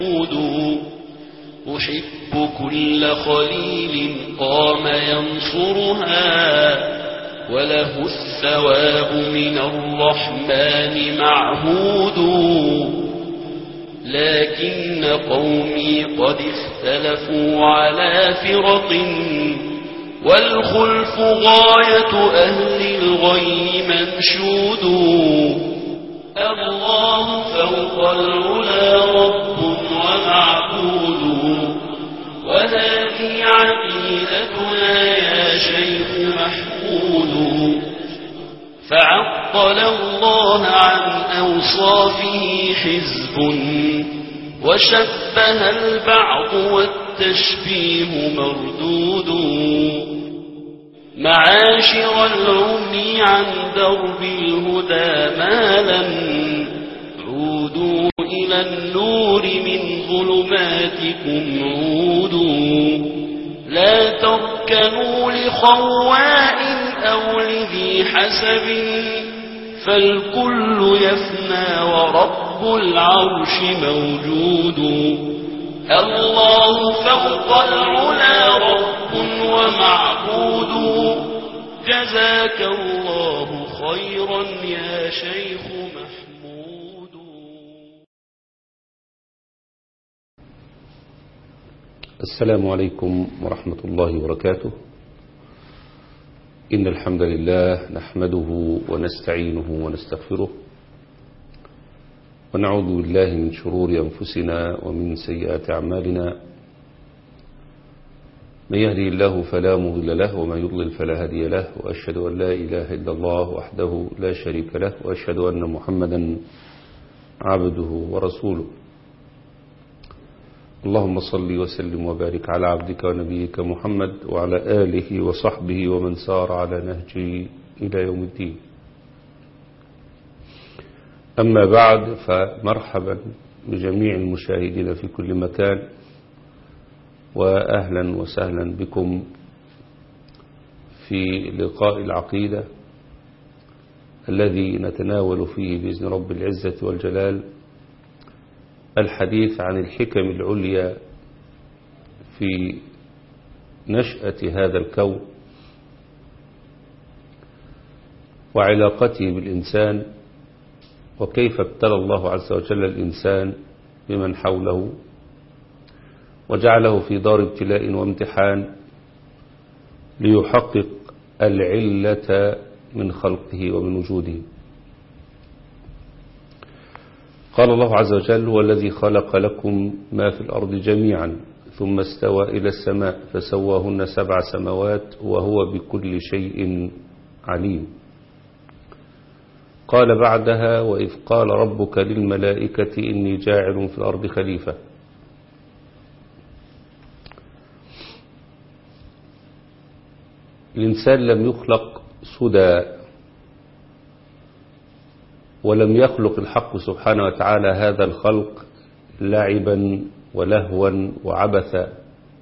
أحب كل خليل قام ينصرها وله الثواب من الرحمن معهود لكن قومي قد اختلفوا على فرق والخلف غاية أهل الغي منشود الله فوق العلا رب ومعبود وهذه عقيدتنا يا شيخ محمود فعطل الله عن أوصافه حزب وشبه البعض والتشبيه مردود معاشر العمي عن درب الهدى مالا عودوا إلى النور من ظلماتكم عودوا لا تركنوا لخواء أو لذي حسب فالكل يفنى ورب العرش موجود الله فوق العلا رب ومعبود جزاك الله خيرا يا شيخ محمود السلام عليكم ورحمة الله وبركاته إن الحمد لله نحمده ونستعينه ونستغفره ونعوذ بالله من شرور أنفسنا ومن سيئات أعمالنا من يهدي الله فلا مضل له ومن يضلل فلا هادي له وأشهد أن لا إله إلا الله وحده لا شريك له وأشهد أن محمدا عبده ورسوله اللهم صل وسلم وبارك على عبدك ونبيك محمد وعلى آله وصحبه ومن سار على نهجه إلى يوم الدين أما بعد فمرحبا بجميع المشاهدين في كل مكان وأهلا وسهلا بكم في لقاء العقيدة الذي نتناول فيه بإذن رب العزة والجلال الحديث عن الحكم العليا في نشأة هذا الكون وعلاقته بالإنسان وكيف ابتلى الله عز وجل الإنسان بمن حوله وجعله في دار ابتلاء وامتحان ليحقق العلة من خلقه ومن وجوده قال الله عز وجل هو الذي خلق لكم ما في الأرض جميعا ثم استوى إلى السماء فسواهن سبع سماوات وهو بكل شيء عليم قال بعدها وإذ قال ربك للملائكة إني جاعل في الأرض خليفة الإنسان لم يخلق سدى ولم يخلق الحق سبحانه وتعالى هذا الخلق لعبا ولهوا وعبثا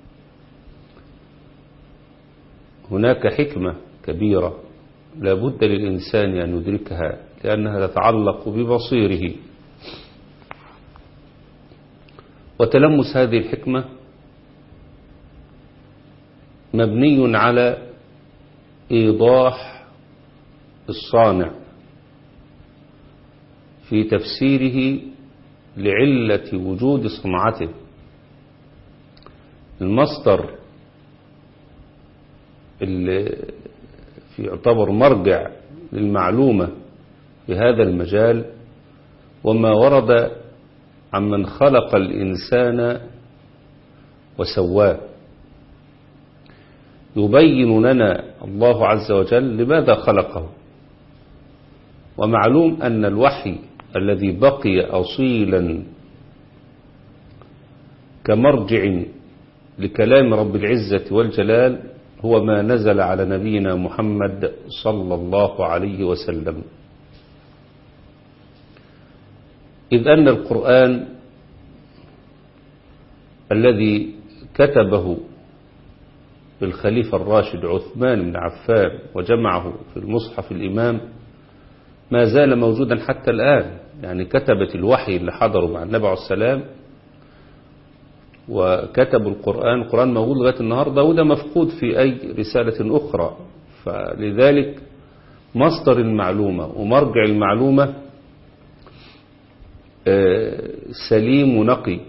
هناك حكمة كبيرة لا بد للإنسان أن يدركها لأنها تتعلق ببصيره وتلمس هذه الحكمة مبني على إيضاح الصانع في تفسيره لعلة وجود صنعته المصدر اللي في يعتبر مرجع للمعلومة في هذا المجال وما ورد عمن خلق الإنسان وسواه يبين لنا الله عز وجل لماذا خلقه ومعلوم أن الوحي الذي بقي أصيلا كمرجع لكلام رب العزة والجلال هو ما نزل على نبينا محمد صلى الله عليه وسلم إذ أن القرآن الذي كتبه بالخليفة الراشد عثمان بن عفان وجمعه في المصحف الإمام ما زال موجودا حتى الآن يعني كتبت الوحي اللي حضروا مع النبي عليه السلام وكتبوا القرآن القرآن موجود لغاية النهاردة وده مفقود في أي رسالة أخرى فلذلك مصدر المعلومة ومرجع المعلومة سليم ونقي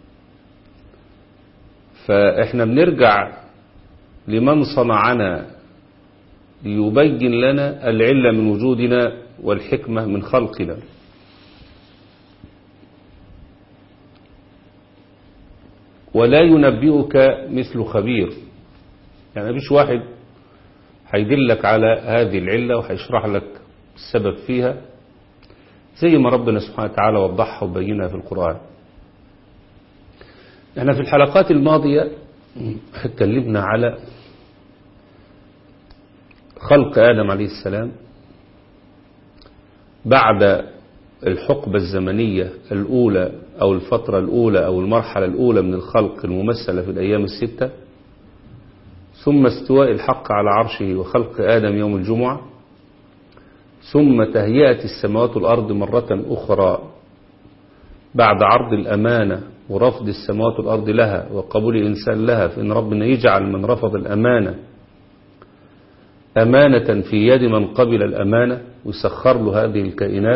فإحنا بنرجع لمن صنعنا ليبين لنا العلة من وجودنا والحكمة من خلقنا ولا ينبئك مثل خبير يعني مفيش واحد هيدلك على هذه العلة وهيشرح لك السبب فيها زي ما ربنا سبحانه وتعالى وضحها وبينها في القرآن احنا في الحلقات الماضية اتكلمنا على خلق آدم عليه السلام بعد الحقبة الزمنية الأولى أو الفترة الأولى أو المرحلة الأولى من الخلق الممثلة في الأيام الستة ثم استواء الحق على عرشه وخلق آدم يوم الجمعة ثم تهيئة السماوات والأرض مرة أخرى بعد عرض الأمانة ورفض السماوات والأرض لها وقبول الإنسان لها فإن ربنا يجعل من رفض الأمانة أمانة في يد من قبل الأمانة ويسخر له هذه الكائنات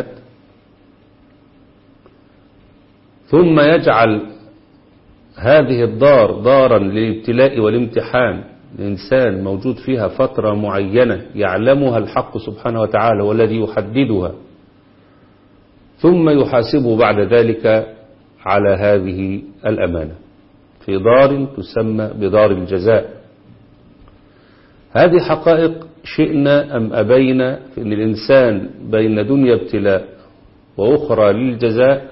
ثم يجعل هذه الدار دارا للابتلاء والامتحان الإنسان موجود فيها فترة معينة يعلمها الحق سبحانه وتعالى والذي يحددها ثم يحاسبه بعد ذلك على هذه الأمانة في دار تسمى بدار الجزاء هذه حقائق شئنا أم أبينا في أن الإنسان بين دنيا ابتلاء وأخرى للجزاء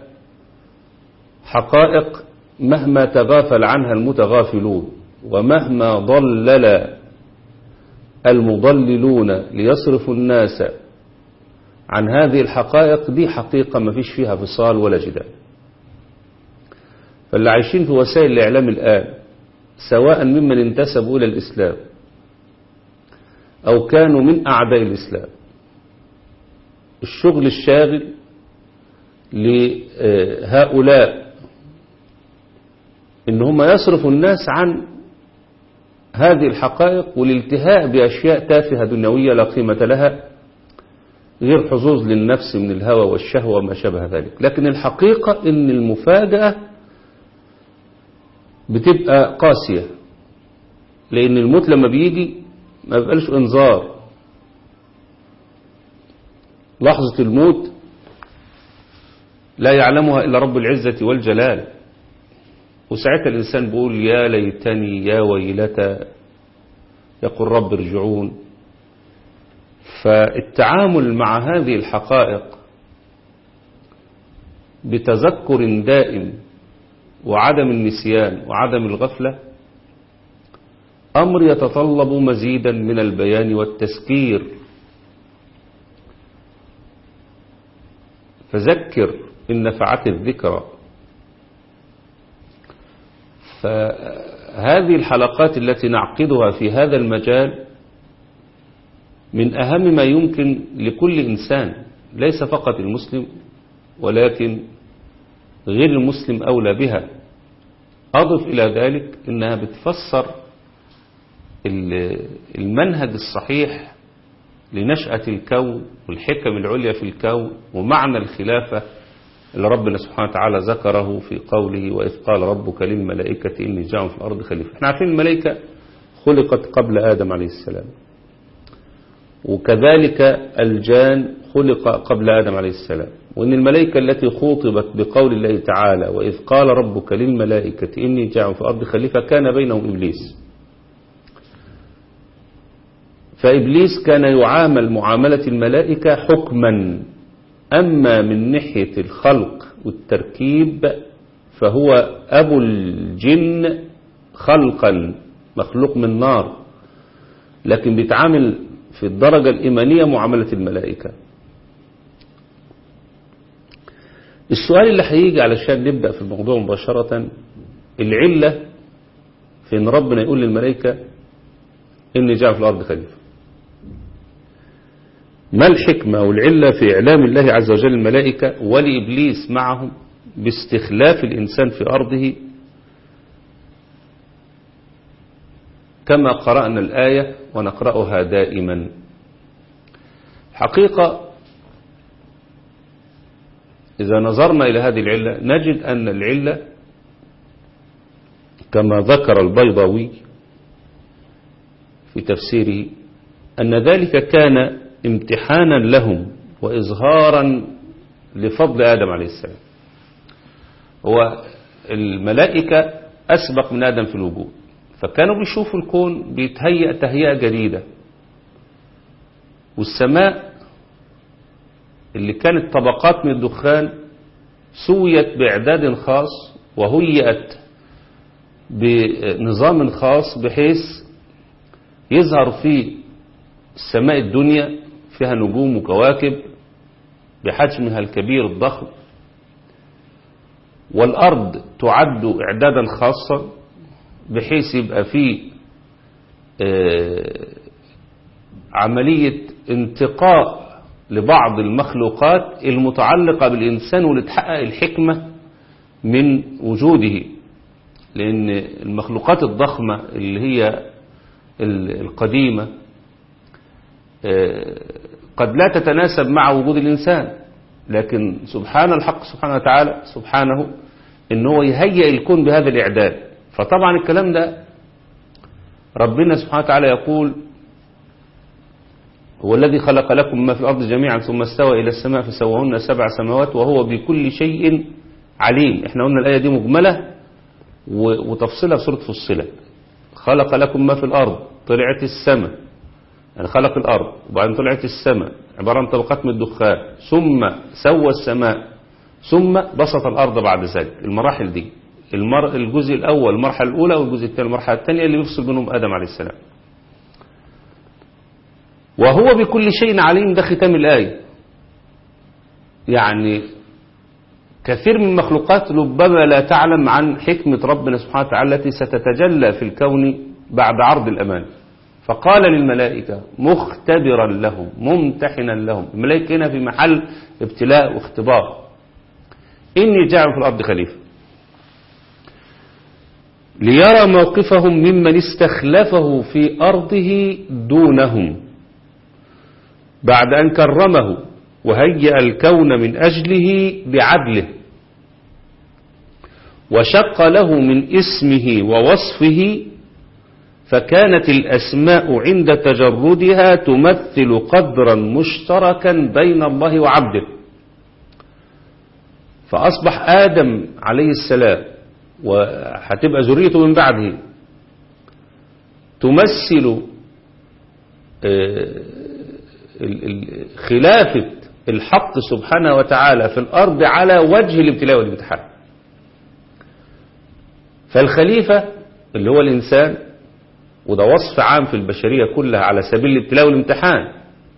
حقائق مهما تغافل عنها المتغافلون ومهما ضلل المضللون ليصرفوا الناس عن هذه الحقائق دي حقيقة ما فيش فيها فصال ولا جدال فاللي عايشين في وسائل الإعلام الآن سواء ممن انتسبوا إلى الإسلام أو كانوا من أعداء الإسلام الشغل الشاغل لهؤلاء إن هم يصرفوا الناس عن هذه الحقائق والالتهاء بأشياء تافهة دنيوية لا قيمة لها غير حظوظ للنفس من الهوى والشهوة وما شابه ذلك لكن الحقيقة إن المفاجأة بتبقى قاسية لأن الموت لما بيجي ما بيبقاش انذار لحظة الموت لا يعلمها إلا رب العزة والجلال وساعتها الإنسان بيقول يا ليتني يا ويلتى يقول رب ارجعون فالتعامل مع هذه الحقائق بتذكر دائم وعدم النسيان وعدم الغفلة أمر يتطلب مزيدا من البيان والتذكير فذكر إن نفعت الذكرى فهذه الحلقات التي نعقدها في هذا المجال من أهم ما يمكن لكل إنسان ليس فقط المسلم ولكن غير المسلم أولى بها أضف إلى ذلك أنها بتفسر المنهج الصحيح لنشأة الكون والحكم العليا في الكون ومعنى الخلافة اللي ربنا سبحانه وتعالى ذكره في قوله وإذ قال ربك للملائكة إني جاء في الأرض خليفة احنا عارفين الملائكة خلقت قبل آدم عليه السلام وكذلك الجان خلق قبل آدم عليه السلام وإن الملائكة التي خوطبت بقول الله تعالى وإذ قال ربك للملائكة إني جاء في الأرض خليفة كان بينهم إبليس فإبليس كان يعامل معاملة الملائكة حكما أما من ناحية الخلق والتركيب فهو أبو الجن خلقا مخلوق من نار لكن بيتعامل في الدرجة الإيمانية معاملة الملائكة السؤال اللي هيجي علشان نبدأ في الموضوع مباشرة العلة في ان ربنا يقول للملائكة إني جاء في الأرض خليفة ما الحكمة والعلة في إعلام الله عز وجل الملائكة ولإبليس معهم باستخلاف الإنسان في أرضه كما قرأنا الآية ونقرأها دائما حقيقة إذا نظرنا إلى هذه العلة نجد أن العلة كما ذكر البيضاوي في تفسيره أن ذلك كان امتحانا لهم وإظهارا لفضل آدم عليه السلام هو الملائكة أسبق من آدم في الوجود فكانوا بيشوفوا الكون بيتهيأ تهيئة جديدة والسماء اللي كانت طبقات من الدخان سويت بإعداد خاص وهيئت بنظام خاص بحيث يظهر في السماء الدنيا فيها نجوم وكواكب بحجمها الكبير الضخم والأرض تعد إعدادا خاصا بحيث يبقى فيه عملية انتقاء لبعض المخلوقات المتعلقة بالإنسان ولتحقق الحكمة من وجوده لأن المخلوقات الضخمة اللي هي القديمة قد لا تتناسب مع وجود الإنسان لكن سبحان الحق سبحانه وتعالى سبحانه ان هو يهيئ الكون بهذا الإعداد فطبعا الكلام ده ربنا سبحانه وتعالى يقول هو الذي خلق لكم ما في الأرض جميعا ثم استوى إلى السماء فسواهن سبع سماوات وهو بكل شيء عليم احنا قلنا الآية دي مجملة وتفصيلها في سورة فصلت خلق لكم ما في الأرض طلعت السماء يعني خلق الأرض وبعدين طلعت السماء عبارة عن طبقات من الدخان ثم سوى السماء ثم بسط الأرض بعد ذلك المراحل دي المر... الجزء الأول المرحلة الأولى والجزء الثاني المرحلة الثانية اللي بيفصل بينهم آدم عليه السلام وهو بكل شيء عليم ده ختام الآية يعني كثير من المخلوقات ربما لا تعلم عن حكمة ربنا سبحانه وتعالى التي ستتجلى في الكون بعد عرض الأمان فقال للملائكة مختبرا لهم ممتحنا لهم الملائكة هنا في محل ابتلاء واختبار إني جاعل في الأرض خليفة ليرى موقفهم ممن استخلفه في أرضه دونهم بعد أن كرمه وهيأ الكون من أجله بعدله وشق له من اسمه ووصفه فكانت الأسماء عند تجردها تمثل قدرا مشتركا بين الله وعبده فأصبح آدم عليه السلام وهتبقى ذريته من بعده تمثل خلافة الحق سبحانه وتعالى في الأرض على وجه الابتلاء والامتحان فالخليفة اللي هو الإنسان وده وصف عام في البشرية كلها على سبيل الابتلاء والامتحان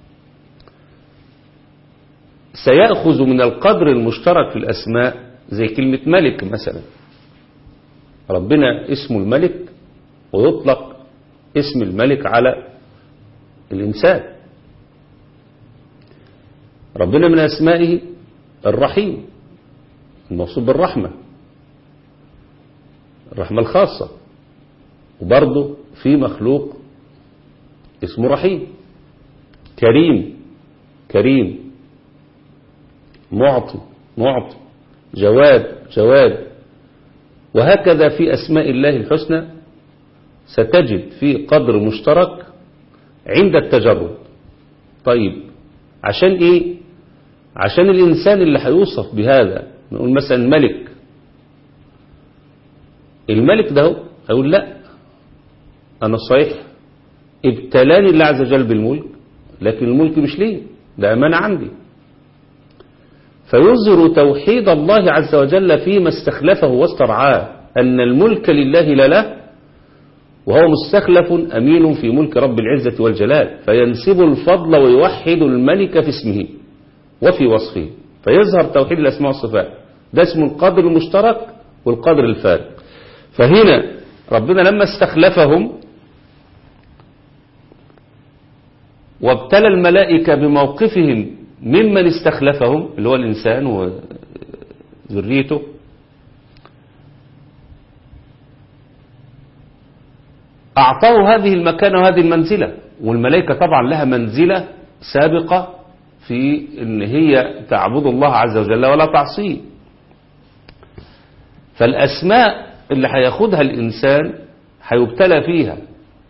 سيأخذ من القدر المشترك في الأسماء زي كلمة ملك مثلا ربنا اسمه الملك ويطلق اسم الملك على الإنسان ربنا من أسمائه الرحيم الموصوف بالرحمة الرحمة الخاصة وبرضه في مخلوق اسمه رحيم كريم كريم معطي معطي جواد جواد وهكذا في أسماء الله الحسنى ستجد في قدر مشترك عند التجرد طيب عشان ايه عشان الإنسان اللي هيوصف بهذا نقول مثلا ملك الملك ده هيقول لا أنا صحيح ابتلاني الله عز وجل بالملك لكن الملك مش ليه ده أمانة عندي فيظهر توحيد الله عز وجل فيما استخلفه واسترعاه أن الملك لله لا له وهو مستخلف أمين في ملك رب العزة والجلال فينسب الفضل ويوحد الملك في اسمه وفي وصفه فيظهر توحيد الأسماء والصفات ده اسمه القدر المشترك والقدر الفارق فهنا ربنا لما استخلفهم وابتلى الملائكة بموقفهم ممن استخلفهم اللي هو الإنسان وذريته أعطاه هذه المكانة وهذه المنزلة والملائكة طبعا لها منزلة سابقة في ان هي تعبد الله عز وجل ولا تعصيه فالأسماء اللي هياخدها الإنسان هيبتلى فيها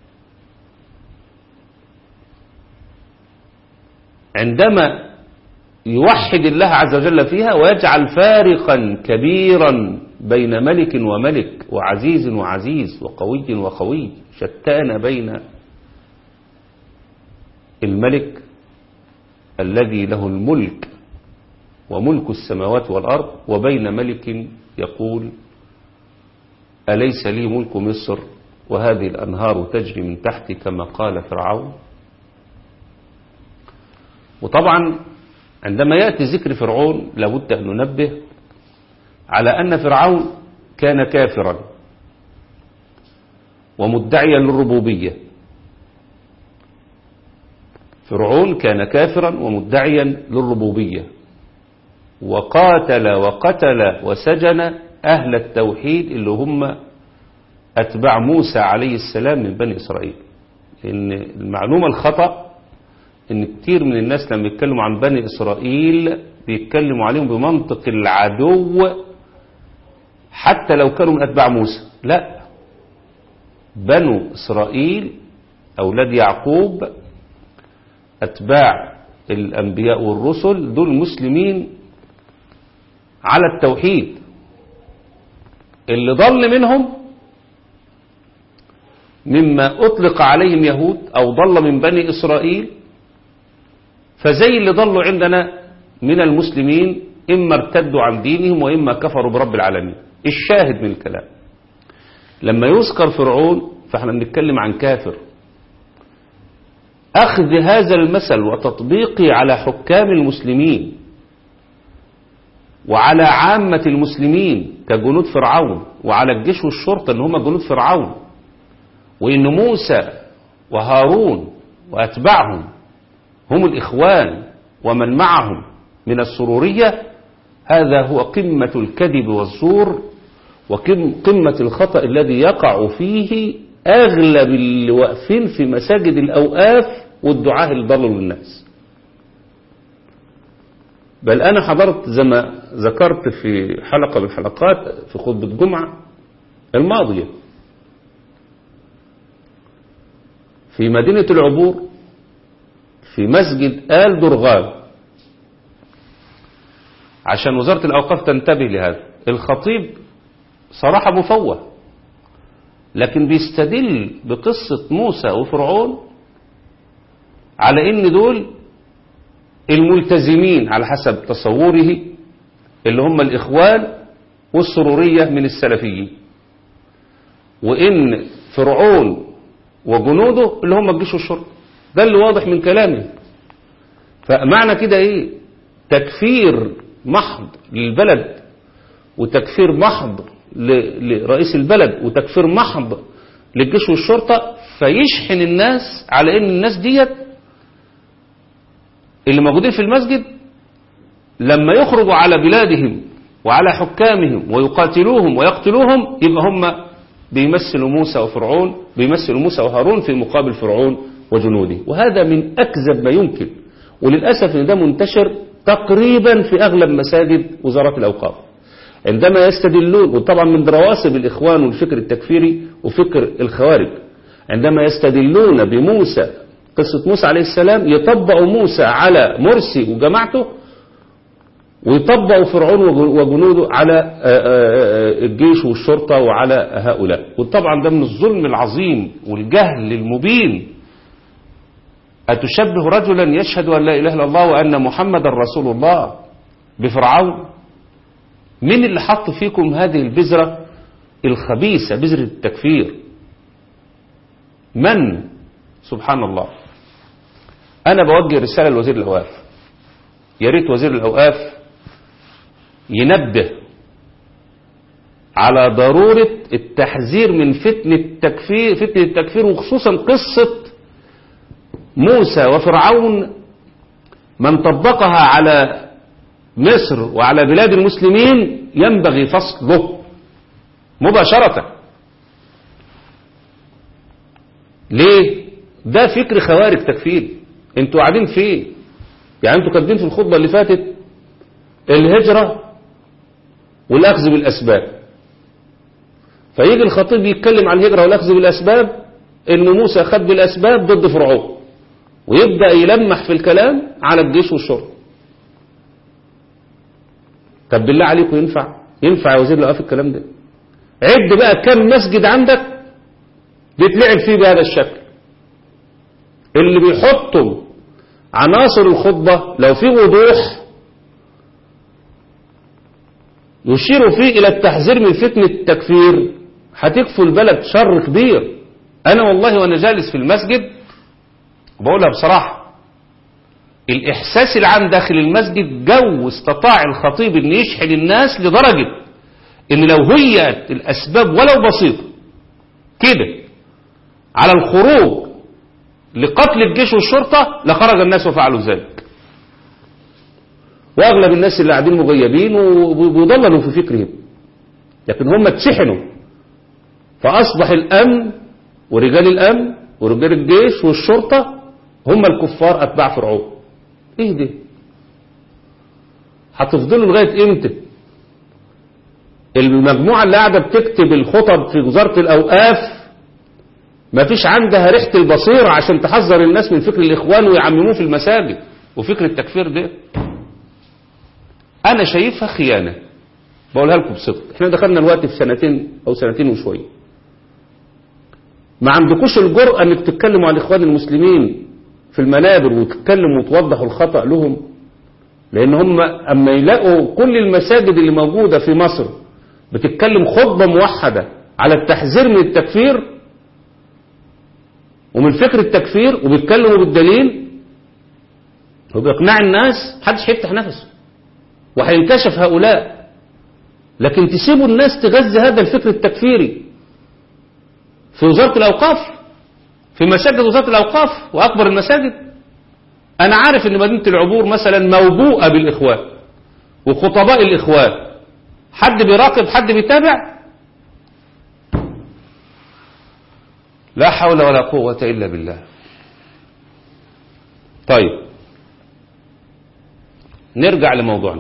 عندما يوحد الله عز وجل فيها ويجعل فارقا كبيرا بين ملك وملك وعزيز وعزيز وقوي وقوي شتان بين الملك الذي له الملك وملك السماوات والأرض وبين ملك يقول أليس لي ملك مصر وهذه الأنهار تجري من تحتي كما قال فرعون وطبعا عندما يأتي ذكر فرعون لابد أن ننبه على أن فرعون كان كافرا ومدعيا للربوبية فرعون كان كافرا ومدعيا للربوبية وقاتل وقتل وسجن أهل التوحيد اللي هم أتباع موسى عليه السلام من بني إسرائيل إن المعلومة الخطأ إن كتير من الناس لما يتكلموا عن بني إسرائيل بيتكلموا عليهم بمنطق العدو حتى لو كانوا من أتباع موسى لا بنو إسرائيل أولاد يعقوب أتباع الأنبياء والرسل دول مسلمين على التوحيد اللي ضل منهم مما أطلق عليهم يهود أو ضل من بني إسرائيل فزي اللي ضلوا عندنا من المسلمين إما ارتدوا عن دينهم وإما كفروا برب العالمين الشاهد من الكلام لما يذكر فرعون فاحنا بنتكلم عن كافر أخذ هذا المثل وتطبيقه على حكام المسلمين وعلى عامة المسلمين كجنود فرعون وعلى الجيش والشرطة ان هم جنود فرعون وان موسى وهارون واتباعهم هم الاخوان ومن معهم من السرورية هذا هو قمة الكذب والزور وقمة الخطأ الذي يقع فيه أغلب اللي واقفين في مساجد الأوقاف والدعاة اللي ضلوا للناس بل أنا حضرت زي ما ذكرت في حلقة من الحلقات في خطبة جمعة الماضية في مدينة العبور في مسجد آل درغام عشان وزارة الأوقاف تنتبه لهذا الخطيب صراحة مفوه لكن بيستدل بقصة موسى وفرعون على ان دول الملتزمين على حسب تصوره اللي هم الإخوان والسرورية من السلفيين وإن فرعون وجنوده اللي هم الجيش والشرطة ده اللي واضح من كلامه فمعنى كده إيه تكفير محض للبلد وتكفير محض لرئيس البلد وتكفير محض للجيش والشرطة فيشحن الناس على ان الناس ديت اللي موجودين في المسجد لما يخرجوا على بلادهم وعلى حكامهم ويقاتلوهم ويقتلوهم يبقى هم بيمثلوا موسى وفرعون بيمثلوا موسى وهارون في مقابل فرعون وجنوده وهذا من أكذب ما يمكن وللأسف ان ده منتشر تقريبا في أغلب مساجد وزارة الأوقاف عندما يستدلون وطبعا من رواسب الإخوان والفكر التكفيري وفكر الخوارج عندما يستدلون بموسى قصة موسى عليه السلام يطبقوا موسى على مرسي وجماعته ويطبقوا فرعون وجنوده على الجيش والشرطة وعلى هؤلاء وطبعا ده من الظلم العظيم والجهل المبين أتشبه رجلا يشهد أن لا إله إلا الله وأن محمد رسول الله بفرعون مين اللي حط فيكم هذه البذرة الخبيثة بذرة التكفير من سبحان الله أنا بوجه رسالة لوزير الأوقاف يا ريت وزير الأوقاف ينبه على ضرورة التحذير من فتنة التكفير فتنة التكفير وخصوصا قصة موسى وفرعون من طبقها على مصر وعلى بلاد المسلمين ينبغي فصله مباشرة ليه ده فكر خوارج تكفير انتوا قاعدين فين يعني انتوا كاتبين في الخطبة اللي فاتت الهجرة والأخذ بالأسباب فيجي الخطيب يتكلم عن الهجرة والأخذ بالأسباب إن موسى خد بالأسباب ضد فرعون ويبدأ يلمح في الكلام على الجيش والشرطة طب بالله عليكم ينفع ينفع يا وزير الأوقاف الكلام ده عد بقى كم مسجد عندك بيتلعب فيه بهذا الشكل اللي بيحطوا عناصر الخطبة لو في وضوح يشير فيه إلى التحذير من فتنة التكفير هتكفوا البلد شر كبير أنا والله وأنا جالس في المسجد بقولها بصراحة الإحساس العام داخل المسجد جو استطاع الخطيب أن يشحن الناس لدرجة أن لو هيأت الأسباب ولو بسيطة كده على الخروج لقتل الجيش والشرطة لخرج الناس وفعلوا ذلك واغلب الناس اللي قاعدين مغيبين وبيضللوا في فكرهم لكن هم اتشحنوا فاصبح الامن ورجال الامن ورجال الجيش والشرطة هم الكفار اتباع فرعون ايه ده هتفضلوا لغاية امتى المجموعة اللي قاعدة بتكتب الخطب في وزارة الاوقاف ما فيش عندها ريحة البصيرة عشان تحذر الناس من فكر الاخوان ويعمموه في المساجد وفكر التكفير ده انا شايفها خيانة بقولها لكم بصدق احنا دخلنا الوقت في سنتين او سنتين وشوية ما عندكوش الجرأة انك تتكلموا عن الاخوان المسلمين في المنابر وتتكلموا وتوضحوا الخطأ لهم لان هم اما يلاقوا كل المساجد اللي موجودة في مصر بتتكلم خطبة موحدة على التحذير من التكفير ومن فكر التكفير وبيتكلموا بالدليل وبيقنع الناس محدش هيفتح نفسه وهينكشف هؤلاء لكن تسيبوا الناس تغذي هذا الفكر التكفيري في وزارة الأوقاف في مساجد وزارة الأوقاف وأكبر المساجد أنا عارف أن مدينة العبور مثلا موبوءة بالإخوان وخطباء الإخوان حد بيراقب حد بيتابع لا حول ولا قوة إلا بالله طيب نرجع لموضوعنا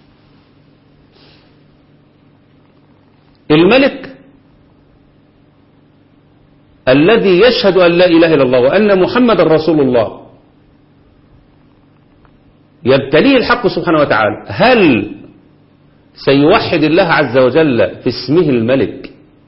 الملك الذي يشهد أن لا إله إلا الله وأن محمد رسول الله يبتليه الحق سبحانه وتعالى هل سيوحد الله عز وجل في اسمه الملك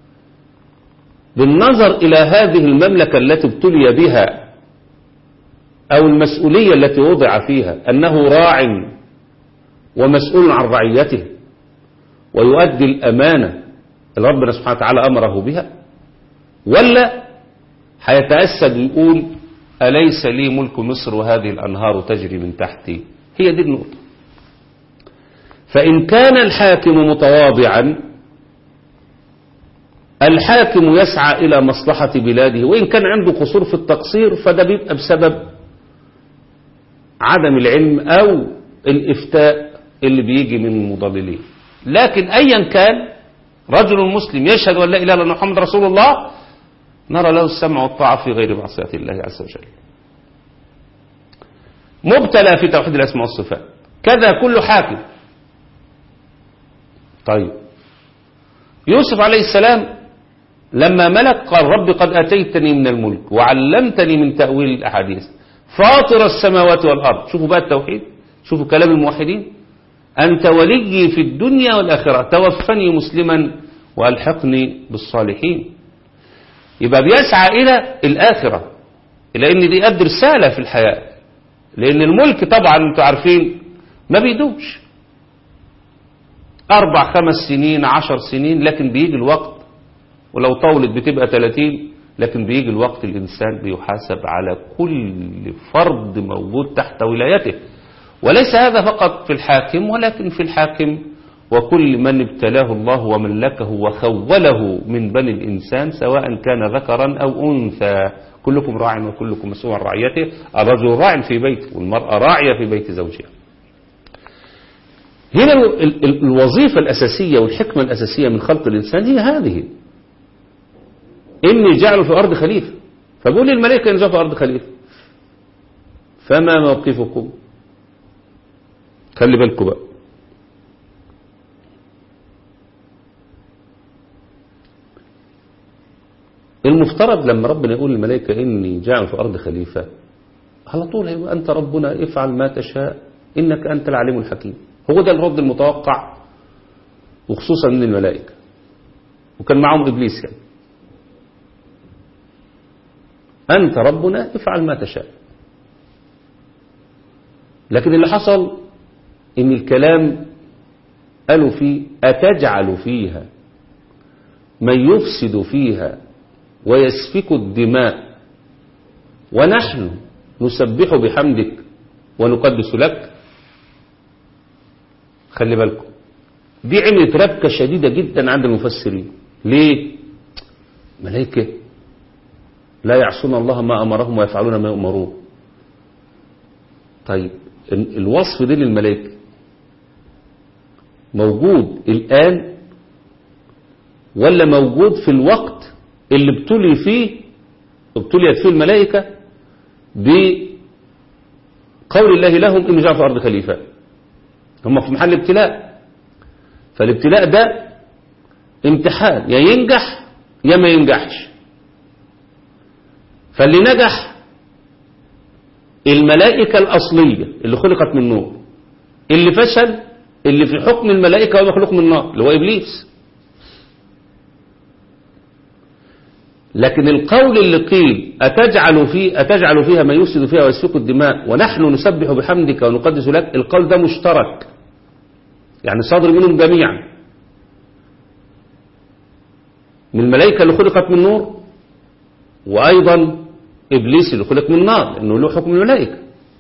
بالنظر إلى هذه المملكة التي ابتلي بها أو المسؤولية التي وضع فيها أنه راع ومسؤول عن رعيته ويؤدي الأمانة اللي ربنا سبحانه وتعالى أمره بها ولا هيتأسد ويقول أليس لي ملك مصر وهذه الأنهار تجري من تحتي هي دي النقطة فإن كان الحاكم متواضعا الحاكم يسعى إلى مصلحة بلاده وإن كان عنده قصور في التقصير فده بيبقى بسبب عدم العلم أو الإفتاء اللي بيجي من المضللين لكن أيا كان رجل مسلم يشهد أن لا إله إلا الله محمد رسول الله نرى له السمع والطاعة في غير معصية الله عز وجل مبتلى في توحيد الأسماء والصفات كذا كل حاكم طيب يوسف عليه السلام لما ملك قال رب قد أتيتني من الملك وعلمتني من تأويل الأحاديث فاطر السماوات والأرض شوفوا بقى التوحيد شوفوا كلام الموحدين أنت ولي في الدنيا والآخرة توفني مسلما وألحقني بالصالحين يبقى بيسعى إلى الآخرة إلى أن دي قد رسالة في الحياة لأن الملك طبعا أنتوا عارفين ما بيدوش أربع خمس سنين عشر سنين لكن بيجي الوقت ولو طولت بتبقى 30 لكن بيجي الوقت الإنسان بيحاسب على كل فرد موجود تحت ولايته وليس هذا فقط في الحاكم ولكن في الحاكم وكل من ابتلاه الله وملكه وخوله من بني الإنسان سواء كان ذكرا أو أنثى كلكم راع وكلكم مسؤول عن رعيته الرجل راع في بيته والمرأة راعية في بيت زوجها هنا الوظيفة الأساسية والحكمة الأساسية من خلق الإنسان هي هذه إني جعله في الأرض خليفة فبقول للملائكة ينزلوا في الأرض خليفة فما موقفكم خلي بالكم بقى المفترض لما ربنا يقول للملائكة إني جاعل في الأرض خليفة على طول هيبقى أنت ربنا افعل ما تشاء إنك أنت العليم الحكيم هو ده الرد المتوقع وخصوصا من الملائكة وكان معهم إبليس يعني أنت ربنا افعل ما تشاء لكن اللي حصل إن الكلام قالوا فيه أتجعل فيها من يفسد فيها ويسفك الدماء ونحن نسبح بحمدك ونقدس لك خلي بالكم دي عملت ربكة شديدة جدا عند المفسرين ليه ملائكة لا يعصون الله ما أمرهم ويفعلون ما يؤمرون طيب الوصف ده للملائكة موجود الآن ولا موجود في الوقت اللي ابتلي فيه ابتليت فيه الملائكة بقول الله لهم إن جاء في الأرض خليفة هم في محل ابتلاء فالابتلاء ده امتحان يا ينجح يا ما ينجحش فاللي نجح الملائكة الأصلية اللي خلقت من نور اللي فشل اللي في حكم الملائكة هو مخلوق من نار اللي هو إبليس لكن القول اللي قيل أتجعل, في أتجعل فيها ما يفسد فيها ويسفك الدماء ونحن نسبح بحمدك ونقدس لك القول ده مشترك يعني صادر منهم جميعا من الملائكة اللي خلقت من نور وأيضا إبليس اللي خلق من نار لأنه له حكم الملائكة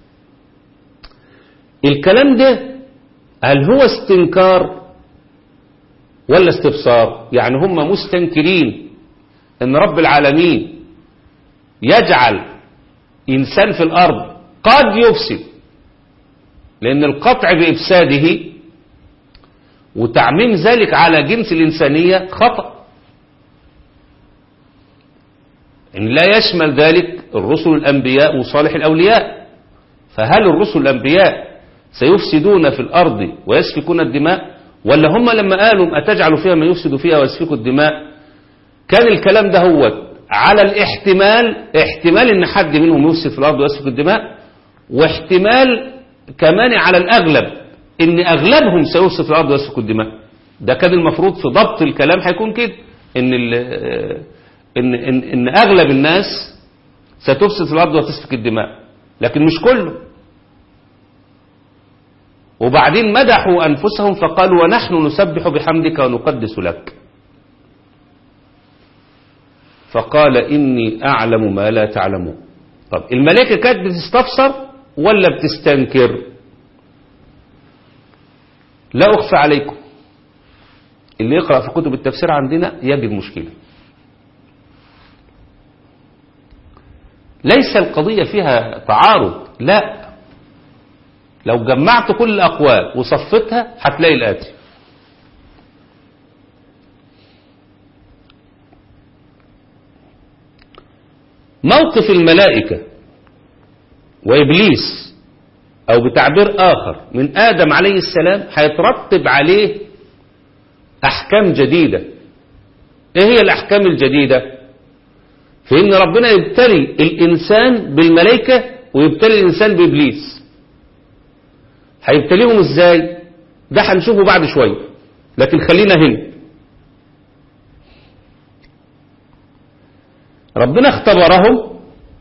الكلام ده هل هو استنكار ولا استبصار يعني هم مستنكرين ان رب العالمين يجعل انسان في الارض قد يفسد لان القطع بافساده وتعميم ذلك على جنس الانسانية خطأ ان لا يشمل ذلك الرسل الانبياء وصالح الاولياء فهل الرسل الانبياء سيفسدون في الارض ويسفكون الدماء ولا هم لما قالوا اتجعل فيها ما يفسد فيها ويسفك الدماء كان الكلام ده هو على الاحتمال احتمال ان حد منهم يفسد في الارض ويسفك الدماء واحتمال كمان على الاغلب ان اغلبهم سيفسد في الارض ويسفك الدماء ده كان المفروض في ضبط الكلام هيكون كده ان ان ان, إن اغلب الناس ستفسد في الارض وتسفك الدماء لكن مش كله وبعدين مدحوا انفسهم فقالوا ونحن نسبح بحمدك ونقدس لك فقال إني أعلم ما لا تعلمون طب الملائكة كانت بتستفسر ولا بتستنكر لا أخفى عليكم اللي يقرأ في كتب التفسير عندنا يجد مشكلة ليس القضية فيها تعارض لا لو جمعت كل الأقوال وصفتها هتلاقي الآتي موقف الملائكة وإبليس أو بتعبير آخر من آدم عليه السلام هيترتب عليه أحكام جديدة إيه هي الأحكام الجديدة في إن ربنا يبتلي الإنسان بالملائكة ويبتلي الإنسان بإبليس هيبتليهم إزاي ده هنشوفه بعد شوية لكن خلينا هنا ربنا اختبرهم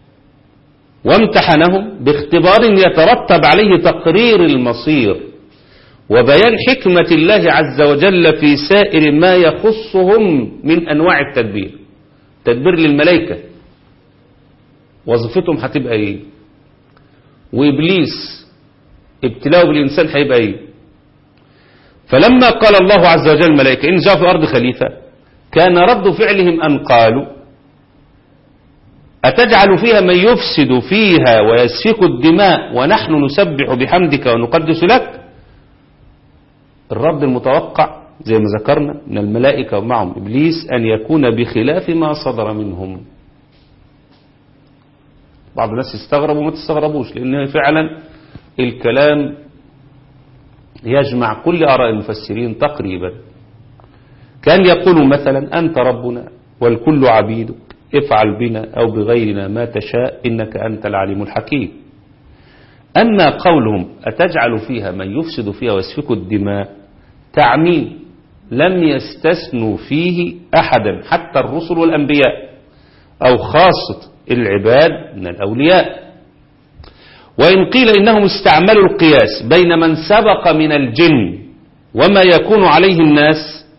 وامتحنهم باختبار يترتب عليه تقرير المصير وبيان حكمة الله عز وجل في سائر ما يخصهم من أنواع التدبير تدبير للملائكة وظيفتهم هتبقى ايه وإبليس ابتلاءه بالإنسان هيبقى ايه فلما قال الله عز وجل الملائكة إن جاء في الأرض خليفة كان رد فعلهم أن قالوا أتجعل فيها من يفسد فيها ويسفك الدماء ونحن نسبح بحمدك ونقدس لك الرد المتوقع زي ما ذكرنا من الملائكة ومعهم إبليس أن يكون بخلاف ما صدر منهم بعض الناس يستغربوا وما تستغربوش لأن فعلا الكلام يجمع كل آراء المفسرين تقريبا كان يقول مثلا أنت ربنا والكل عبيدك افعل بنا أو بغيرنا ما تشاء إنك أنت العليم الحكيم أما قولهم أتجعل فيها من يفسد فيها ويسفك الدماء تعميم لم يستثنوا فيه أحدا حتى الرسل والأنبياء أو خاصة العباد من الأولياء وإن قيل إنهم استعملوا القياس بين من سبق من الجن وما يكون عليه الناس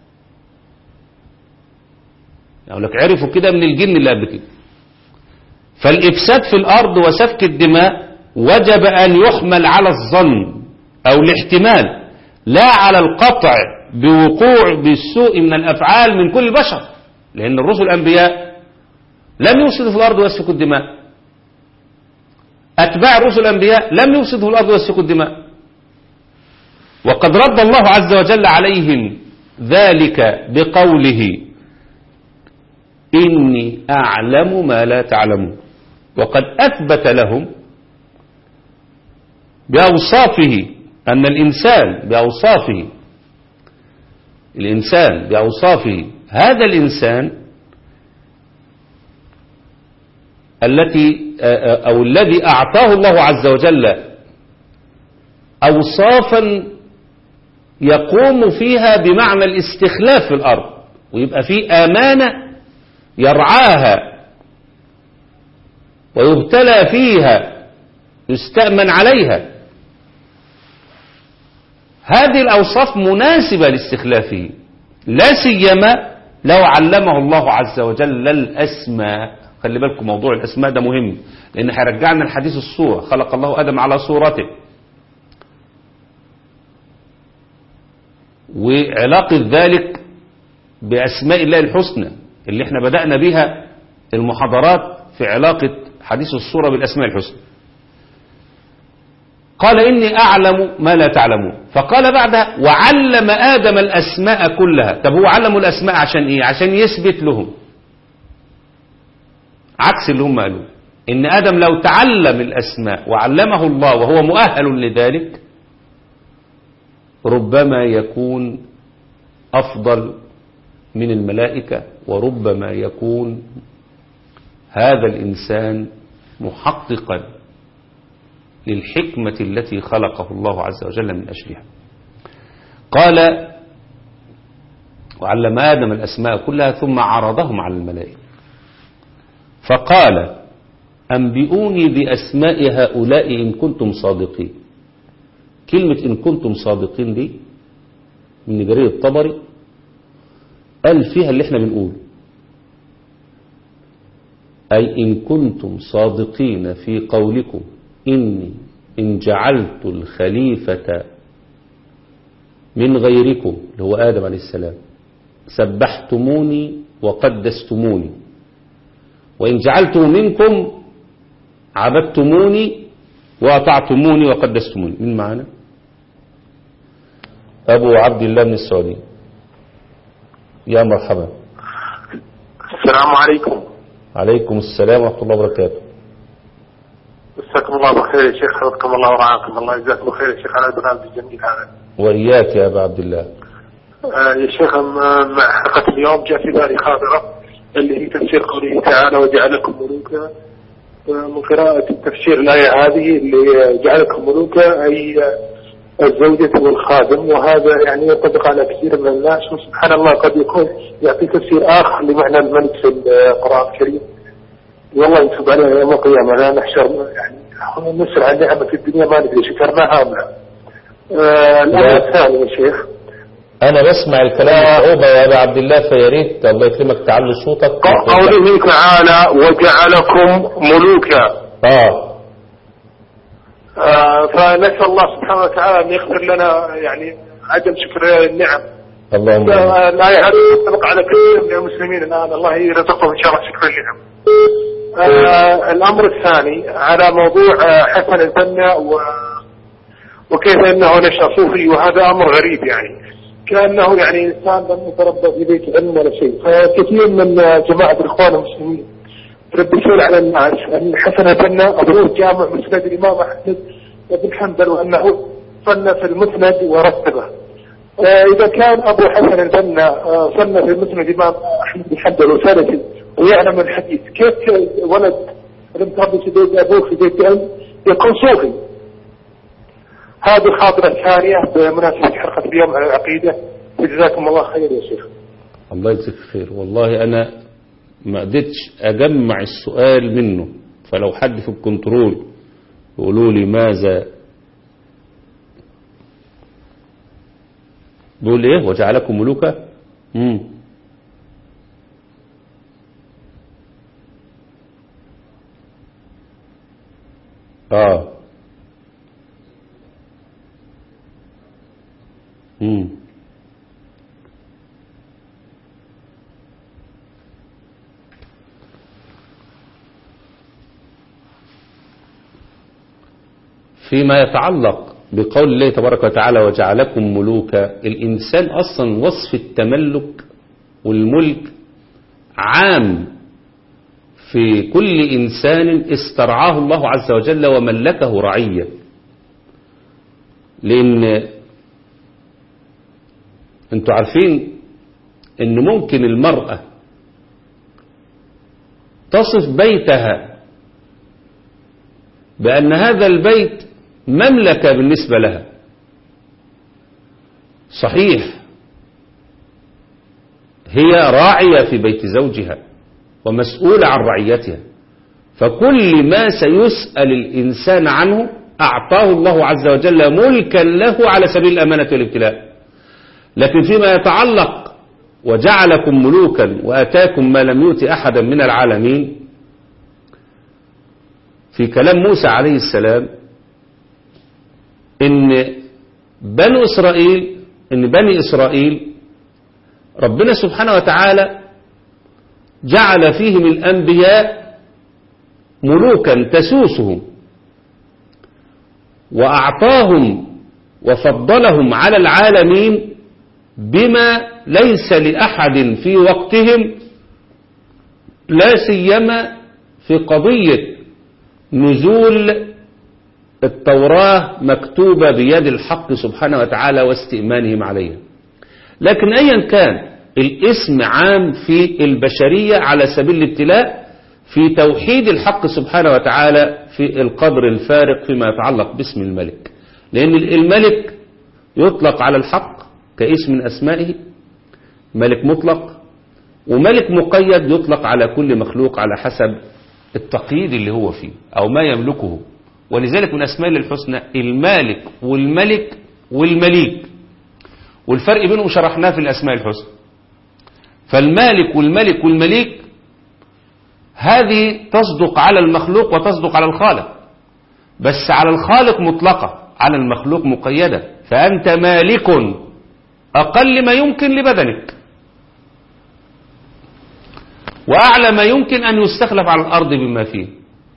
يقول لك عرفوا كده من الجن اللي قبل كده فالإفساد في الأرض وسفك الدماء وجب أن يحمل على الظن أو الاحتمال لا على القطع بوقوع بالسوء من الأفعال من كل البشر لأن الرسل الأنبياء لم يفسدوا في الأرض ويسفكوا الدماء أتباع الرسل الأنبياء لم يفسدوا في الأرض ويسفكوا الدماء وقد رد الله عز وجل عليهم ذلك بقوله إني أعلم ما لا تعلمون وقد أثبت لهم بأوصافه أن الإنسان بأوصافه الإنسان بأوصافه هذا الإنسان التي أو الذي أعطاه الله عز وجل أوصافا يقوم فيها بمعنى الاستخلاف في الأرض ويبقى في أمانة يرعاها ويبتلى فيها يستأمن عليها هذه الأوصاف مناسبة لاستخلافه لا سيما لو علمه الله عز وجل الأسماء خلي بالكم موضوع الأسماء ده مهم لأن هيرجعنا الحديث الصورة خلق الله آدم على صورته وعلاقة ذلك بأسماء الله الحسنى اللي احنا بدأنا بها المحاضرات في علاقة حديث الصورة بالأسماء الحسنى قال إني أعلم ما لا تعلمون فقال بعدها وعلم آدم الأسماء كلها طب هو علموا الأسماء عشان إيه عشان يثبت لهم عكس اللي هم قالوا إن آدم لو تعلم الأسماء وعلمه الله وهو مؤهل لذلك ربما يكون أفضل من الملائكة وربما يكون هذا الإنسان محققا للحكمة التي خلقه الله عز وجل من أجلها قال وعلم آدم الأسماء كلها ثم عرضهم على الملائكة فقال أنبئوني بأسماء هؤلاء إن كنتم صادقين كلمة إن كنتم صادقين دي من جرير الطبري قال فيها اللي احنا بنقوله أي إن كنتم صادقين في قولكم إني إن جعلت الخليفة من غيركم اللي هو آدم عليه السلام سبحتموني وقدستموني وإن جعلته منكم عبدتموني وأطعتموني وقدستموني من معنا أبو عبد الله من السعودية يا مرحبا السلام عليكم عليكم السلام ورحمة الله وبركاته مساكم الله بخير يا شيخ حفظكم الله ورعاكم الله يجزاكم خير يا شيخ على البرنامج الجميل هذا وإياك يا أبا عبد الله آه يا شيخ م- مع حلقة اليوم جاء في بالي خاطرة اللي هي تفسير قوله تعالى وجعلكم ملوكا آه، من قراءة تفسير الآية هذه اللي جعلكم ملوكا أي الزوجة والخادم وهذا يعني ينطبق على كثير من الناس وسبحان الله قد يكون يعطي تفسير آخر لمعنى الملك في القرآن الكريم والله يتوب علينا يوم القيامة لا نحشر يعني نسأل عن نعمة في الدنيا ما ندري شكرناها أم لا. آه الآية لا. الثانية يا شيخ أنا بسمع الكلام بصعوبة يا أبا عبد الله فيا ريت الله يكرمك تعلي صوتك قوله تعالى وجعلكم ملوكا آه آه فنسأل الله سبحانه وتعالى أن يغفر لنا يعني عدم شكر النعم اللهم آمين. آه، الآية هذه تنطبق على كثير من المسلمين الآن الله يرزقهم إن شاء الله شكر النعم آه الأمر الثاني على موضوع آه، حسن البنا و وكيف انه نشا صوفي وهذا امر غريب يعني كانه يعني انسان لم يتربى في بيت علم ولا شيء فكثير من آه، جماعه الاخوان المسلمين رب يسهل على الناس أن حسن البنا أبوه جامع مسند الإمام أحمد بن حنبل وأنه صنف المسند ورتبه آه، إذا كان أبو حسن البنا آه، صنف المسند الإمام أحمد بن حنبل وسلفي ويعلم الحديث كيف ولد لم تربي في بيت أبوه في بيت أم يكون صوفي هذه الخاطرة الثانية بمناسبة حلقة اليوم على العقيدة وجزاكم الله خير يا شيخ الله يجزيك خير والله أنا ما قدرتش أجمع السؤال منه فلو حد في الكنترول يقولوا لي ماذا بيقول ايه وجعلكم ملوكا مم. اه مم. فيما يتعلق بقول الله تبارك وتعالى وجعلكم ملوكا الإنسان أصلا وصف التملك والملك عام في كل إنسان استرعاه الله عز وجل وملكه رعية لأن انتوا عارفين ان ممكن المرأة تصف بيتها بأن هذا البيت مملكة بالنسبة لها صحيح هي راعية في بيت زوجها ومسؤولة عن رعيتها فكل ما سيسأل الإنسان عنه أعطاه الله عز وجل ملكا له على سبيل الأمانة والابتلاء لكن فيما يتعلق وجعلكم ملوكا وأتاكم ما لم يؤت أحدا من العالمين في كلام موسى عليه السلام ان بنو إسرائيل ان بني إسرائيل ربنا سبحانه وتعالى جعل فيهم الأنبياء ملوكا تسوسهم وأعطاهم وفضلهم على العالمين بما ليس لأحد في وقتهم لا سيما في قضية نزول التوراة مكتوبة بيد الحق سبحانه وتعالى واستئمانهم عليها لكن أيا كان الاسم عام في البشرية على سبيل الابتلاء في توحيد الحق سبحانه وتعالى في القدر الفارق فيما يتعلق باسم الملك لأن الملك يطلق على الحق كاسم من أسمائه ملك مطلق وملك مقيد يطلق على كل مخلوق على حسب التقييد اللي هو فيه أو ما يملكه ولذلك من أسماء الحسنى المالك والملك والمليك والفرق بينهم شرحناه في الأسماء الحسنى فالمالك والملك والمليك هذه تصدق على المخلوق وتصدق على الخالق بس على الخالق مطلقة على المخلوق مقيدة فأنت مالك أقل ما يمكن لبدنك وأعلى ما يمكن أن يستخلف على الأرض بما فيه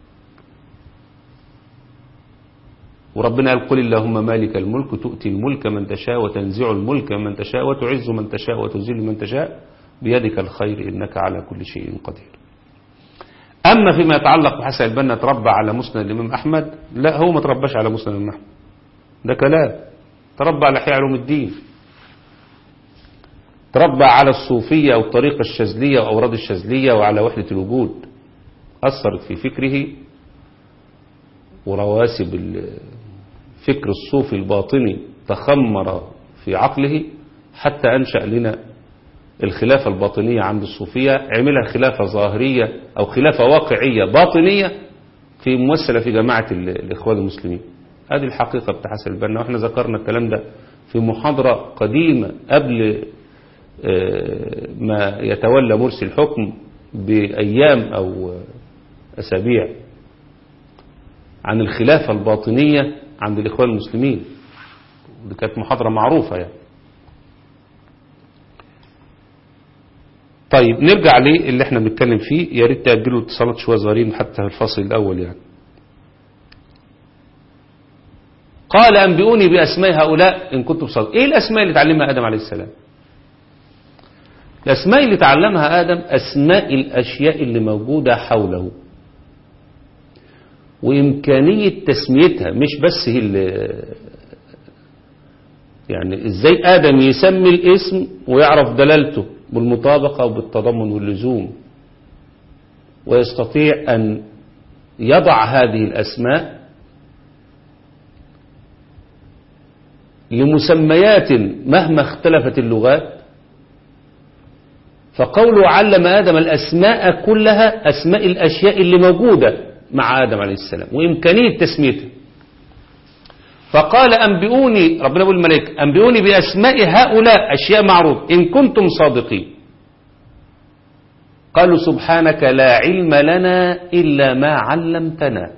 وربنا قال قل اللهم مالك الملك تؤتي الملك من تشاء وتنزع الملك من تشاء وتعز من تشاء وتذل من تشاء بيدك الخير إنك على كل شيء قدير أما فيما يتعلق بحسن البنا تربى على مسند الإمام أحمد لا هو ما ترباش على مسند الإمام أحمد ده كلام تربى على حياة علوم الدين تربى على الصوفية أو الطريقة الشاذلية أو أوراد الشاذلية وعلى وحدة الوجود أثرت في فكره ورواسب الفكر الصوفي الباطني تخمر في عقله حتى أنشأ لنا الخلافة الباطنية عند الصوفية عملها خلافة ظاهرية أو خلافة واقعية باطنية في ممثلة في جماعة الإخوان المسلمين هذه الحقيقة بتاع حسن البنا وإحنا ذكرنا الكلام ده في محاضرة قديمة قبل ما يتولى مرسي الحكم بأيام أو أسابيع عن الخلافة الباطنية عند الإخوان المسلمين دي كانت محاضرة معروفة يعني طيب نرجع للي احنا بنتكلم فيه يا ريت تأجلوا الاتصالات شوية صغيرين حتى في الفصل الأول يعني قال أنبئوني بأسماء هؤلاء إن كنتم صادقين إيه الأسماء اللي تعلمها آدم عليه السلام الأسماء اللي تعلمها آدم أسماء الأشياء اللي موجودة حوله وإمكانية تسميتها مش بس هي اللي يعني إزاي آدم يسمي الاسم ويعرف دلالته بالمطابقة وبالتضمن واللزوم ويستطيع أن يضع هذه الأسماء لمسميات مهما اختلفت اللغات فقوله علم آدم الأسماء كلها أسماء الأشياء اللي موجودة مع آدم عليه السلام وإمكانية تسميتها فقال أنبئوني ربنا يقول الملائكة أنبئوني بأسماء هؤلاء أشياء معروف إن كنتم صادقين قالوا سبحانك لا علم لنا إلا ما علمتنا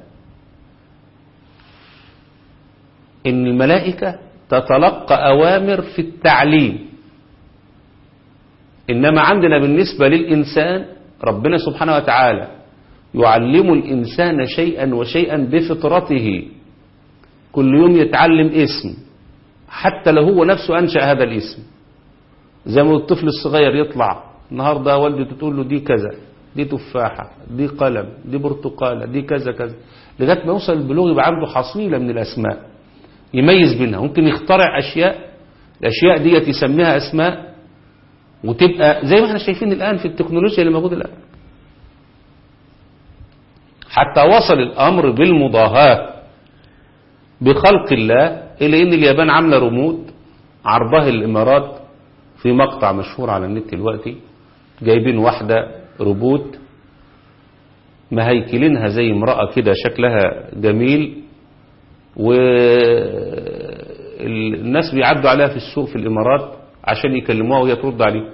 إن الملائكة تتلقى أوامر في التعليم إنما عندنا بالنسبة للإنسان ربنا سبحانه وتعالى يعلم الإنسان شيئا وشيئا بفطرته كل يوم يتعلم اسم حتى لو هو نفسه أنشأ هذا الاسم زي ما الطفل الصغير يطلع النهاردة والدته تقول له دي كذا دي تفاحة دي قلم دي برتقالة دي كذا كذا لغاية ما يوصل البلوغ يبقى عنده حصيلة من الأسماء يميز بينها ممكن يخترع أشياء الأشياء ديت يسميها أسماء وتبقى زي ما احنا شايفين الآن في التكنولوجيا اللي موجودة الآن حتى وصل الأمر بالمضاهاة بخلق الله إلى أن اليابان عاملة رمود عرضها الإمارات في مقطع مشهور على النت دلوقتي جايبين واحدة روبوت مهيكلينها زي امرأة كده شكلها جميل والناس بيعدوا عليها في السوق في الإمارات عشان يكلموها وهي ترد عليه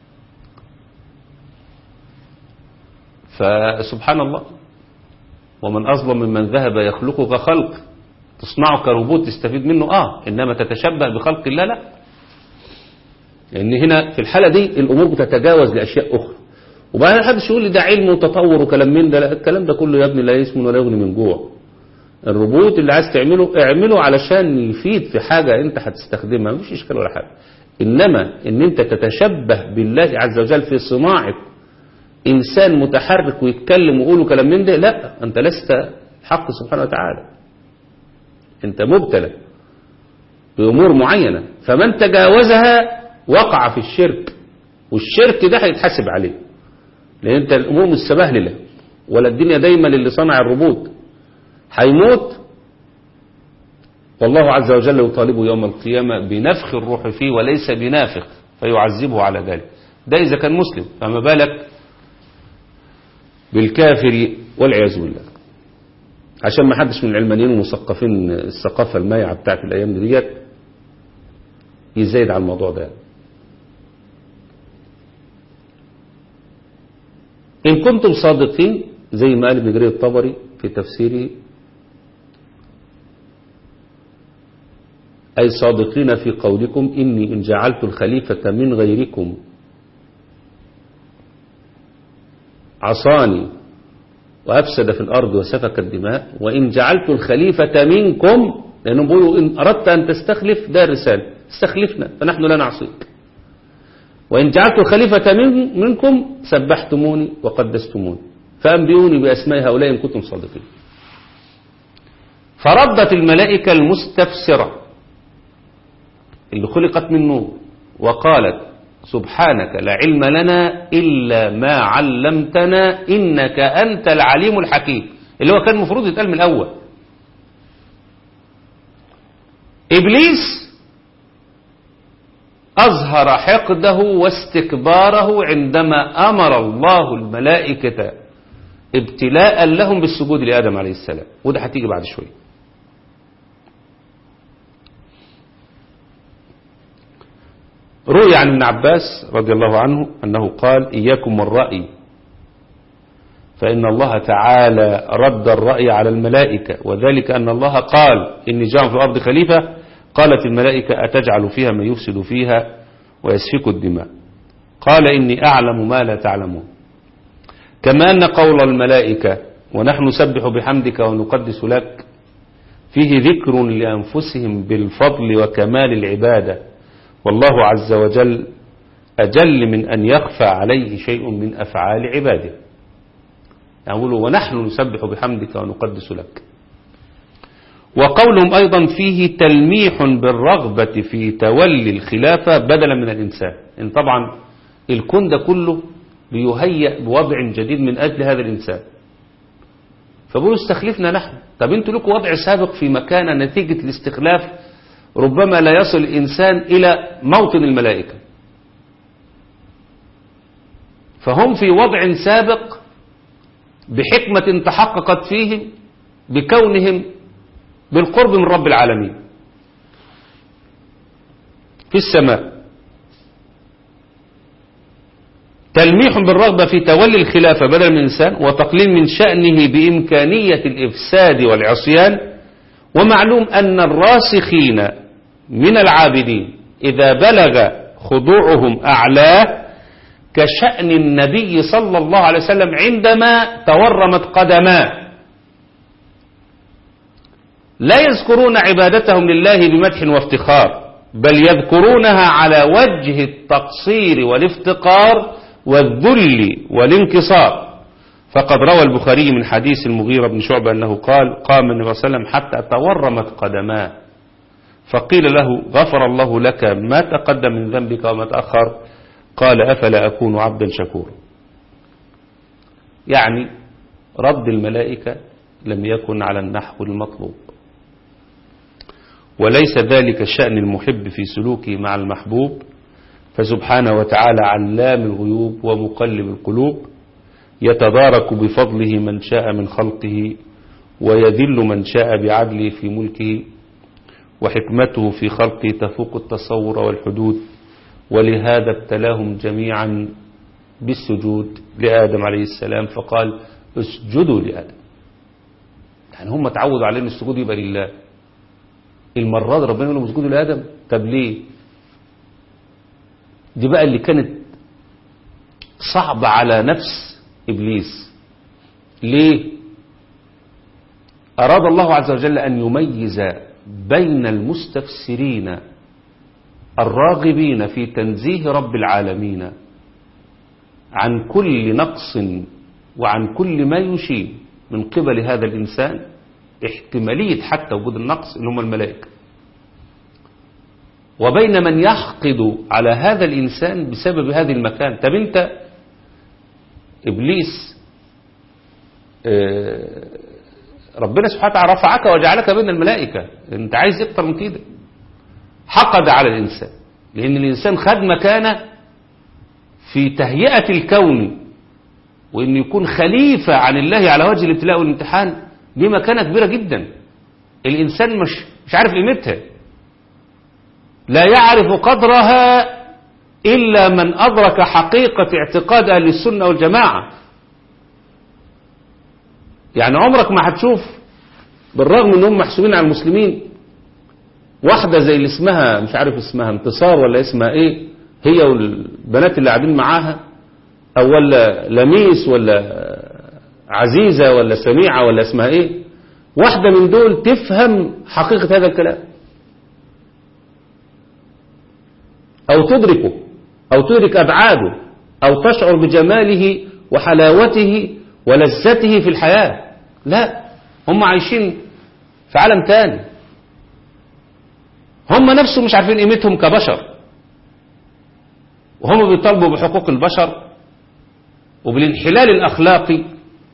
فسبحان الله ومن أظلم ممن ذهب يخلقه كخلق تصنعه كروبوت تستفيد منه آه إنما تتشبه بخلق الله لا لأن هنا في الحالة دي الأمور بتتجاوز لأشياء أخرى وبعدين حدش يقول لي ده علم وتطور وكلام من ده لا الكلام ده كله يا ابني لا يسمن ولا يغني من جوع الروبوت اللي عايز تعمله اعمله علشان يفيد في حاجة انت هتستخدمها مفيش اشكال ولا حاجة انما ان انت تتشبه بالله عز وجل في صناعة انسان متحرك ويتكلم ويقول كلام من ده لا انت لست حق سبحانه وتعالى انت مبتلى بامور معينة فمن تجاوزها وقع في الشرك والشرك ده هيتحاسب عليه لان انت الامور مش سبهلله ولا الدنيا دايما اللي صنع الروبوت هيموت والله عز وجل يطالبه يوم القيامة بنفخ الروح فيه وليس بنافخ فيعذبه على ذلك ده إذا كان مسلم فما بالك بالكافر والعياذ بالله عشان ما حدش من العلمانيين المثقفين الثقافة المايعة بتاعت الأيام ديت يزايد على الموضوع ده إن كنتم صادقين زي ما قال ابن جرير الطبري في تفسيره أي صادقين في قولكم إني إن جعلت الخليفة من غيركم عصاني وأفسد في الأرض وسفك الدماء وإن جعلت الخليفة منكم لأنهم بيقولوا إن أردت أن تستخلف ده الرسالة استخلفنا فنحن لا نعصيك وإن جعلت الخليفة من منكم سبحتموني وقدستموني فأنبئوني بأسماء هؤلاء إن كنتم صادقين فردت الملائكة المستفسرة اللي خلقت من نور وقالت سبحانك لا علم لنا إلا ما علمتنا إنك أنت العليم الحكيم اللي هو كان المفروض يتقال من الأول إبليس أظهر حقده واستكباره عندما أمر الله الملائكة ابتلاء لهم بالسجود لآدم عليه السلام وده هتيجي بعد شوية روي عن ابن عباس رضي الله عنه أنه قال إياكم والرأي فإن الله تعالى رد الرأي على الملائكة وذلك أن الله قال إني جاء في الأرض خليفة قالت الملائكة أتجعل فيها من يفسد فيها ويسفك الدماء قال إني أعلم ما لا تعلمون كما أن قول الملائكة ونحن نسبح بحمدك ونقدس لك فيه ذكر لأنفسهم بالفضل وكمال العبادة والله عز وجل أجل من أن يخفى عليه شيء من أفعال عباده يعني يقولوا ونحن نسبح بحمدك ونقدس لك وقولهم أيضا فيه تلميح بالرغبة في تولي الخلافة بدلا من الإنسان إن طبعا الكون ده كله بيهيأ بوضع جديد من أجل هذا الإنسان فبقولوا استخلفنا نحن طب انتوا لكم وضع سابق في مكان نتيجة الاستخلاف ربما لا يصل الإنسان إلى موطن الملائكة فهم في وضع سابق بحكمة تحققت فيهم بكونهم بالقرب من رب العالمين في السماء تلميح بالرغبة في تولي الخلافة بدل من الإنسان وتقليل من شأنه بإمكانية الإفساد والعصيان ومعلوم أن الراسخين من العابدين إذا بلغ خضوعهم أعلاه كشأن النبي صلى الله عليه وسلم عندما تورمت قدماه لا يذكرون عبادتهم لله بمدح وافتخار بل يذكرونها على وجه التقصير والافتقار والذل والانكسار فقد روى البخاري من حديث المغيرة بن شعبة أنه قال قام النبي صلى الله عليه وسلم حتى تورمت قدماه فقيل له غفر الله لك ما تقدم من ذنبك وما تأخر قال أفلا أكون عبدا شكورا يعني رد الملائكة لم يكن على النحو المطلوب وليس ذلك شأن المحب في سلوكه مع المحبوب فسبحانه وتعالى علام الغيوب ومقلب القلوب يتدارك بفضله من شاء من خلقه ويذل من شاء بعدله في ملكه وحكمته في خلقه تفوق التصور والحدود ولهذا ابتلاهم جميعا بالسجود لآدم عليه السلام فقال اسجدوا لآدم يعني هم تعودوا على ان السجود يبقى لله المرة دي ربنا يقول لهم اسجدوا لآدم طب ليه دي بقى اللي كانت صعبة على نفس إبليس ليه أراد الله عز وجل أن يميز بين المستفسرين الراغبين في تنزيه رب العالمين عن كل نقص وعن كل ما يشين من قبل هذا الإنسان احتمالية حتى وجود النقص اللي هم الملائكة وبين من يحقد على هذا الإنسان بسبب هذه المكان طب انت إبليس اه ربنا سبحانه وتعالى رفعك وجعلك بين الملائكة انت عايز اكتر من كده حقد على الإنسان لأن الإنسان خد مكانه في تهيئة الكون وأن يكون خليفة عن الله على وجه الابتلاء والامتحان دي مكانة كبيرة جدا الإنسان مش, مش عارف قيمتها لا يعرف قدرها إلا من أدرك حقيقة اعتقاد أهل السنة والجماعة يعني عمرك ما هتشوف بالرغم أنهم محسوبين على المسلمين واحدة زي اللي اسمها مش عارف اسمها انتصار ولا اسمها ايه هي والبنات اللي قاعدين معاها او ولا لميس ولا عزيزة ولا سميعة ولا اسمها ايه واحدة من دول تفهم حقيقة هذا الكلام او تدركه او تدرك ابعاده او تشعر بجماله وحلاوته ولذته في الحياة لا هم عايشين في عالم تاني هم نفسهم مش عارفين قيمتهم كبشر وهم بيطالبوا بحقوق البشر وبالانحلال الأخلاقي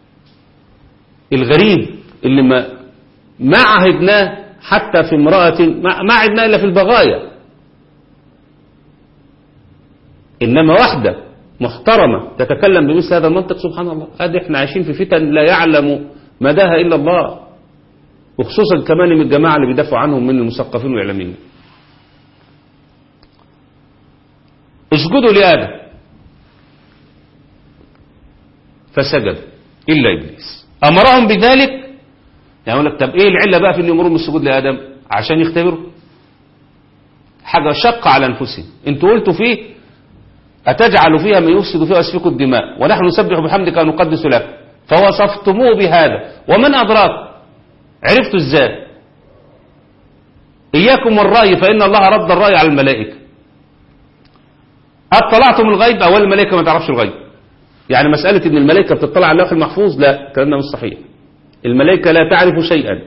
الغريب اللي ما ما عهدناه حتى في امرأة ما عهدناه إلا في البغايا إنما واحدة محترمة تتكلم بمثل هذا المنطق سبحان الله هذا احنا عايشين في فتن لا يعلم مداها إلا الله وخصوصا كمان من الجماعة اللي بيدافعوا عنهم من المثقفين والإعلاميين اسجدوا لآدم فسجدوا إلا إبليس أمرهم بذلك يعني يقول لك طب إيه العلة بقى في أن يمرهم بالسجود لآدم عشان يختبروا حاجة شق على أنفسهم انتوا قلتوا فيه أتجعل فيها من يفسد فيها ويسفك الدماء ونحن نسبح بحمدك ونقدس لك فوصفتموه بهذا ومن أدراك عرفتوا ازاي إياكم والرأي فإن الله رد الرأي على الملائكة اطلعتم الغيب أول الملائكة ما تعرفش الغيب يعني مسألة ان الملائكة بتطلع على اللوح المحفوظ لا الكلام ده مش صحيح الملائكة لا تعرف شيئا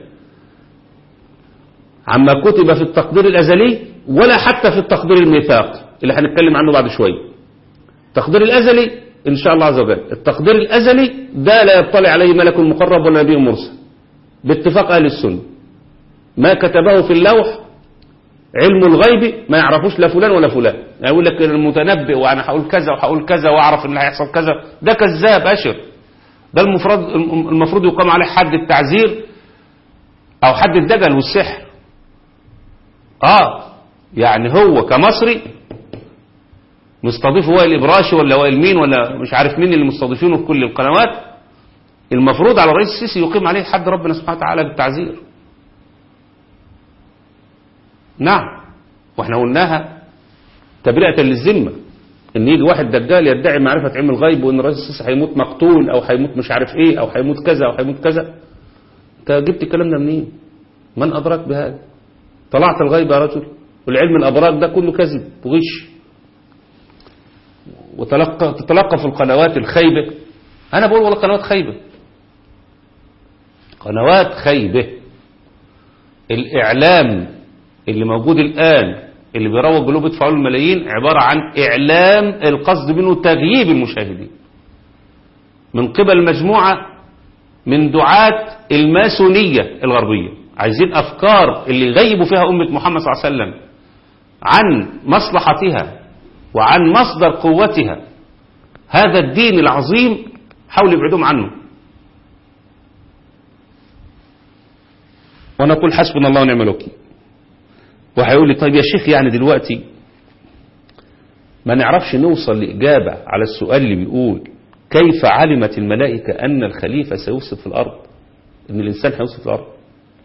عما كتب في التقدير الأزلي ولا حتى في التقدير الميثاق اللي هنتكلم عنه بعد شوية التقدير الأزلي إن شاء الله عز وجل التقدير الأزلي ده لا يطلع عليه ملك مقرب ولا نبي مرسل باتفاق أهل السنة ما كتبه في اللوح علم الغيب ما يعرفوش لا فلان ولا فلان يعني يقول لك المتنبئ وانا هقول كذا وهقول كذا واعرف ان هيحصل كذا ده كذاب اشر ده المفروض المفروض يقام عليه حد التعزير او حد الدجل والسحر اه يعني هو كمصري مستضيف وائل الابراشي ولا وائل مين ولا مش عارف مين اللي مستضيفينه في كل القنوات المفروض على الرئيس السيسي يقيم عليه حد ربنا سبحانه وتعالى بالتعزير نعم واحنا قلناها تبرئة للذمة ان يجي واحد دجال يدعي معرفة علم الغيب وان الرئيس السيسي هيموت مقتول او هيموت مش عارف ايه او هيموت كذا او هيموت كذا انت جبت الكلام ده منين من ادراك بهذا طلعت الغيب يا رجل والعلم الابراج ده كله كذب وغش وتلقى تتلقى في القنوات الخيبة انا بقول والله قنوات خيبة قنوات خيبة الاعلام اللي موجود الآن اللي بيروج له بيدفعوا له الملايين عبارة عن إعلام القصد منه تغييب المشاهدين من قبل مجموعة من دعاة الماسونية الغربية عايزين أفكار اللي يغيبوا فيها أمة محمد صلى الله عليه وسلم عن مصلحتها وعن مصدر قوتها هذا الدين العظيم حاول يبعدهم عنه ونقول حسبنا الله ونعم الوكيل وهيقول لي طيب يا شيخ يعني دلوقتي ما نعرفش نوصل لإجابة على السؤال اللي بيقول كيف علمت الملائكة أن الخليفة سيفسد في الأرض أن الإنسان هيفسد في الأرض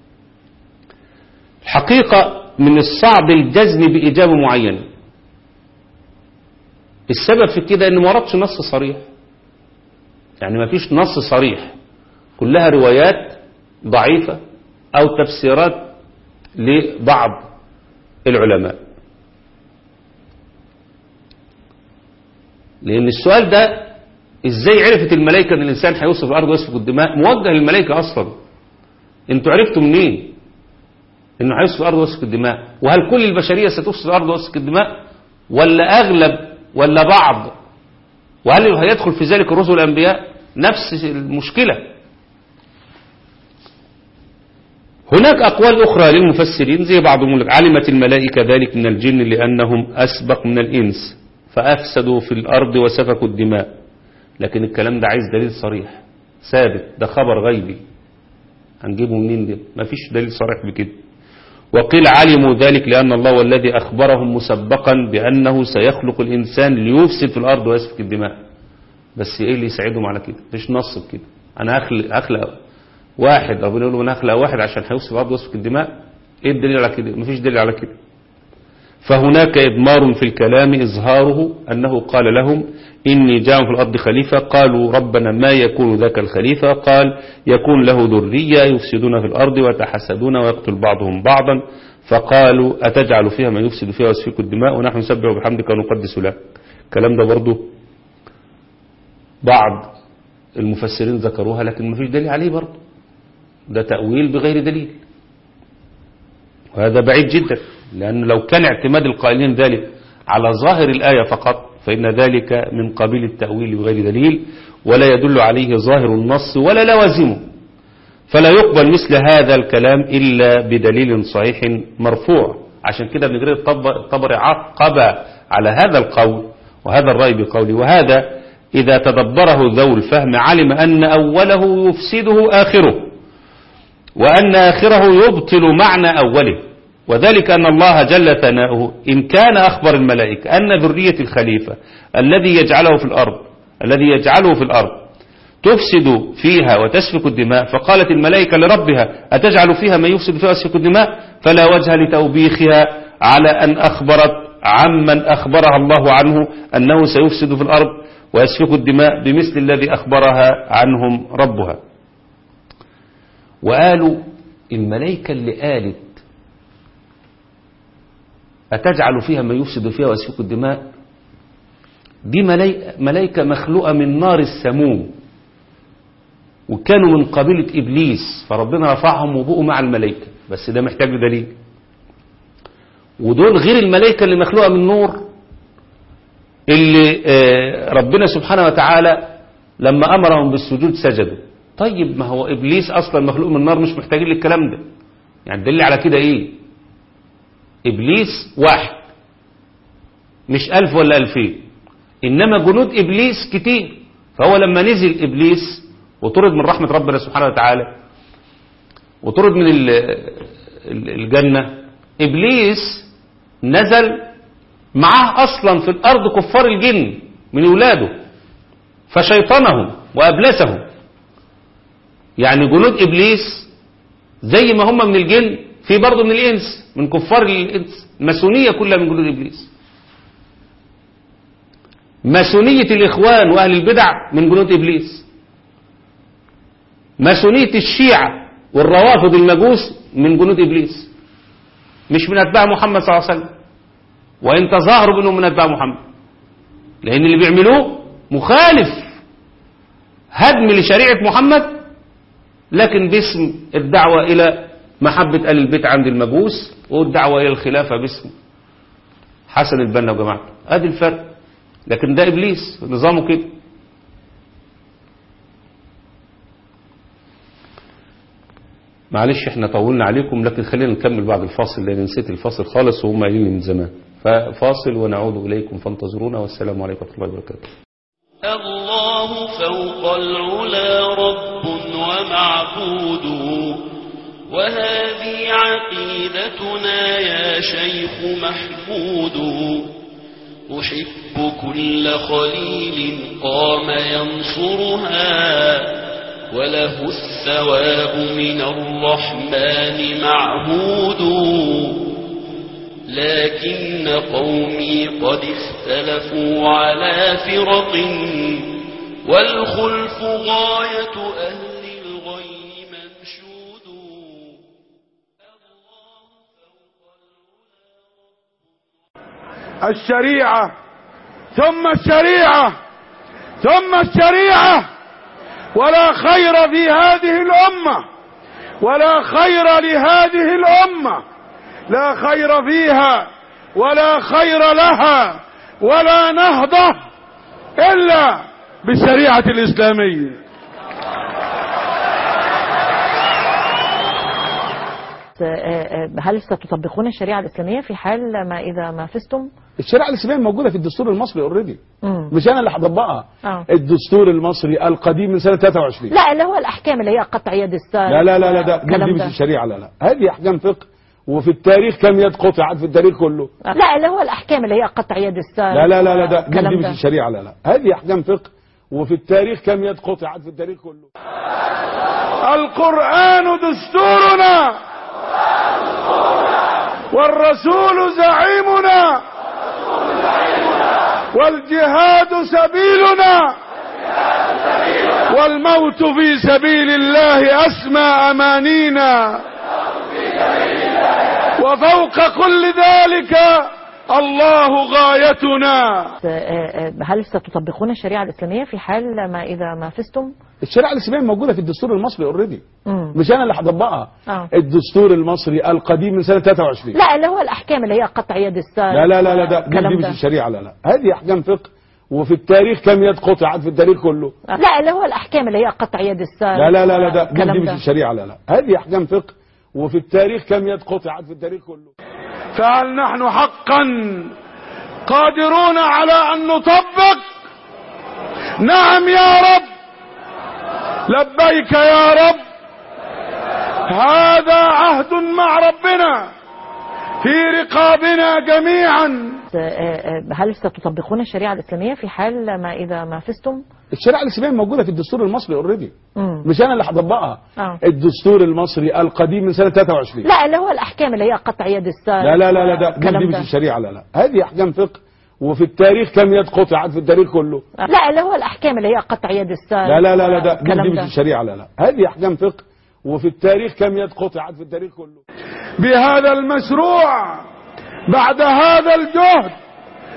الحقيقة من الصعب الجزم بإجابة معينة السبب في كده أن ما وردش نص صريح يعني ما فيش نص صريح كلها روايات ضعيفة أو تفسيرات لبعض العلماء لأن السؤال ده ازاي عرفت الملائكة ان الانسان هيوصف الارض ويسفك الدماء موجه للملائكة اصلا انتوا عرفتوا منين انه هيوصف الارض ويسفك الدماء وهل كل البشرية ستفسد الارض ويسفك الدماء ولا اغلب ولا بعض وهل هيدخل في ذلك الرسل والانبياء نفس المشكلة هناك أقوال أخرى للمفسرين زي بعضهم يقول لك علمت الملائكة ذلك من الجن لأنهم أسبق من الإنس فأفسدوا في الأرض وسفكوا الدماء لكن الكلام ده عايز دليل صريح ثابت ده خبر غيبي هنجيبه منين ده مفيش دليل صريح بكده وقيل علموا ذلك لأن الله هو الذي أخبرهم مسبقا بأنه سيخلق الإنسان ليفسد في الأرض ويسفك الدماء بس إيه اللي يساعدهم على كده مش نص بكده أنا هخلق, هخلق واحد ربنا يقول له أنا هخلق واحد عشان هيفسد الأرض ويسفك الدماء إيه الدليل على كده مفيش دليل على كده فهناك إضمار في الكلام إظهاره أنه قال لهم إني جاء في الأرض خليفة قالوا ربنا ما يكون ذاك الخليفة قال يكون له ذرية يفسدون في الأرض ويتحسدون ويقتل بعضهم بعضا فقالوا أتجعل فيها من يفسد فيها ويسفك الدماء ونحن نسبح بحمدك ونقدس لك الكلام ده برضه بعض المفسرين ذكروها لكن ما فيش دليل عليه برضه ده تأويل بغير دليل وهذا بعيد جدا لأن لو كان اعتماد القائلين ذلك على ظاهر الآية فقط فإن ذلك من قبيل التأويل بغير دليل ولا يدل عليه ظاهر النص ولا لوازمه فلا يقبل مثل هذا الكلام إلا بدليل صحيح مرفوع عشان كده ابن جرير الطبري عقب على هذا القول وهذا الرأي بقوله وهذا إذا تدبره ذو الفهم علم أن أوله يفسده آخره وأن آخره يبطل معنى أوله وذلك أن الله جل ثناؤه إن كان أخبر الملائكة أن ذرية الخليفة الذي يجعله في الأرض الذي يجعله في الأرض تفسد فيها وتسفك الدماء فقالت الملائكة لربها أتجعل فيها من يفسد فيها ويسفك الدماء فلا وجه لتوبيخها على أن أخبرت عمن أخبرها الله عنه أنه سيفسد في الأرض ويسفك الدماء بمثل الذي أخبرها عنهم ربها وقالوا الملائكة اللي قالت أتجعل فيها من يفسد فيها ويسفك الدماء دي ملايكة, ملايكة مخلوقة من نار السموم وكانوا من قبيلة إبليس فربنا رفعهم وبقوا مع الملائكة بس ده محتاج دليل ودول غير الملائكة اللي مخلوقة من نور اللي آه، ربنا سبحانه وتعالى لما أمرهم بالسجود سجدوا طيب ما هو إبليس أصلا مخلوق من نار مش محتاجين للكلام ده يعني دليل على كده إيه إبليس واحد مش ألف ولا ألفين إنما جنود إبليس كتير فهو لما نزل إبليس وطرد من رحمة ربنا سبحانه وتعالى وطرد من ال- ال- الجنة إبليس نزل معاه أصلا في الأرض كفار الجن من أولاده فشيطنهم وأبلسهم يعني جنود إبليس زي ما هم من الجن في برضه من الإنس من كفار الإنس الماسونية كلها من جنود إبليس ماسونية الإخوان وأهل البدع من جنود إبليس ماسونية الشيعة والروافض المجوس من جنود إبليس مش من أتباع محمد صلى الله عليه وسلم وإن تظاهروا بأنهم من أتباع محمد لأن اللي بيعملوه مخالف هدم لشريعة محمد لكن باسم الدعوة إلى محبة آل البيت عند المجوس والدعوة إلى الخلافة باسم حسن البنا وجماعته ادي الفرق لكن ده إبليس نظامه كده معلش احنا طولنا عليكم لكن خلينا نكمل بعد الفاصل لان نسيت الفاصل خالص وهم قايلين لي من زمان ففاصل ونعود اليكم فانتظرونا والسلام عليكم ورحمه الله وبركاته الله فوق العلا رب ومعبود وهذه عقيدتنا يا شيخ محمود أحب كل خليل قام ينصرها وله الثواب من الرحمن معهود لكن قومي قد اختلفوا على فرق والخلف غاية أهل الغي منشود الشريعة ثم الشريعة ثم الشريعة ولا خير في هذه الأمة ولا خير لهذه الأمة لا خير فيها ولا خير لها ولا نهضة إلا بالشريعة الإسلامية هل ستطبقون الشريعة الإسلامية في حال ما إذا ما فزتم؟ الشريعة الإسلامية موجودة في الدستور المصري اوريدي مم. مش أنا اللي هطبقها آه. الدستور المصري القديم من سنة 23 لا اللي هو الأحكام اللي هي قطع يد السارق لا لا لا لا ده دي, الكلام دي مش ده. الشريعة لا لا هذه أحكام فقه وفي التاريخ كم يد قطعت في التاريخ كله لا اللي هو الأحكام اللي هي قطع يد السارق لا لا لا لا ده دي, الكلام دي مش ده. الشريعة لا لا هذه أحكام فقه وفي التاريخ كم يد قطعت في التاريخ كله القرآن دستورنا والرسول زعيمنا والجهاد سبيلنا والموت في سبيل الله أسمى أمانينا وفوق كل ذلك الله غايتنا هل ستطبقون الشريعة الإسلامية في حال ما إذا ما فزتم؟ الشريعة الإسلامية موجودة في الدستور المصري اوريدي مم. مش أنا اللي هطبقها آه. الدستور المصري القديم من سنة 23 لا اللي هو الأحكام اللي هي قطع يد السارق لا لا لا لا ده دي, الكلام دي مش ده. الشريعة لا لا هذه أحكام فقه وفي التاريخ كم يد قطعت في التاريخ كله لا اللي هو الأحكام اللي هي قطع يد السارق لا لا لا لا ده دي, الكلام دي مش ده. الشريعة لا لا هذه أحكام فقه وفي التاريخ كم يد قطعت في التاريخ كله فهل نحن حقا قادرون على أن نطبق نعم يا رب لبيك يا رب هذا عهد مع ربنا في رقابنا جميعا هل ستطبقون الشريعة الإسلامية في حال ما إذا ما فزتم؟ الشريعة الإسلامية موجودة في الدستور المصري اوريدي مم. مش أنا اللي هطبقها آه. الدستور المصري القديم من سنة 23 لا اللي هو الأحكام اللي هي قطع يد السارق لا لا لا لا ده دي, الكلام دي مش ده. الشريعة لا لا هذه أحكام فقه وفي التاريخ كم يد قطعت في التاريخ كله لا اللي هو الأحكام اللي هي قطع يد السارق لا لا لا لا ده دي, الكلام دي مش ده. الشريعة لا لا هذه أحكام فقه وفي التاريخ كم يد قطعت في التاريخ كله بهذا المشروع بعد هذا الجهد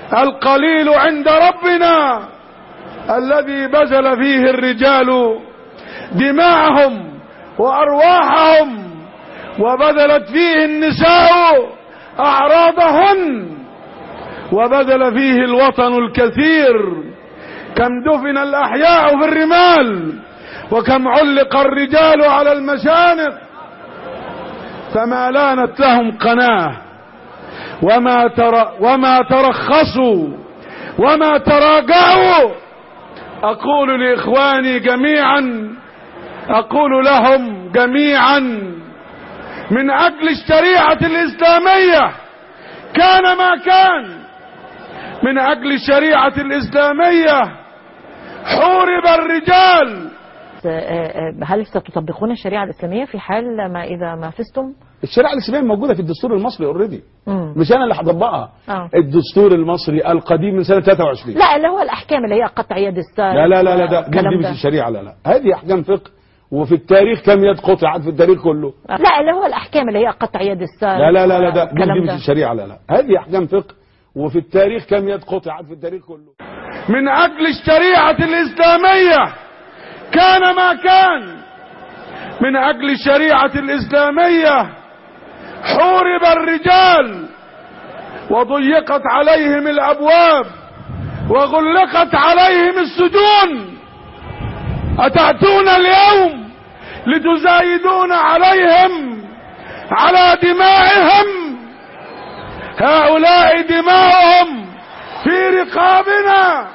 القليل عند ربنا الذي بذل فيه الرجال دماءهم وأرواحهم وبذلت فيه النساء أعراضهن وبذل فيه الوطن الكثير كم دفن الأحياء في الرمال وكم علق الرجال على المشانق فما لانت لهم قناه وما تر وما ترخصوا وما تراجعوا اقول لاخواني جميعا اقول لهم جميعا من اجل الشريعه الاسلاميه كان ما كان من اجل الشريعه الاسلاميه حورب الرجال هل ستطبقون الشريعة الإسلامية في حال ما إذا ما فزتم؟ الشريعه الاسلاميه موجوده في الدستور المصري اوريدي مم. مش انا اللي هطبقها آه. الدستور المصري القديم من سنه 23 لا اللي هو الأحكام اللي هي قطع يد السارق لا لا لا, لا ده دي, الكلام دي مش ده. الشريعه لا لا هذه احكام فقه وفي التاريخ كم يد قطعت في التاريخ كله لا اللي هو الأحكام اللي هي قطع يد السارق لا لا لا لا ده دي, الكلام دي مش ده. الشريعه لا لا هذه احكام فقه وفي التاريخ كم يد قطعت في التاريخ كله من اجل الشريعه الاسلاميه كان ما كان من اجل الشريعه الاسلاميه حورب الرجال وضيقت عليهم الابواب وغلقت عليهم السجون اتاتون اليوم لتزايدون عليهم على دمائهم هؤلاء دماؤهم في رقابنا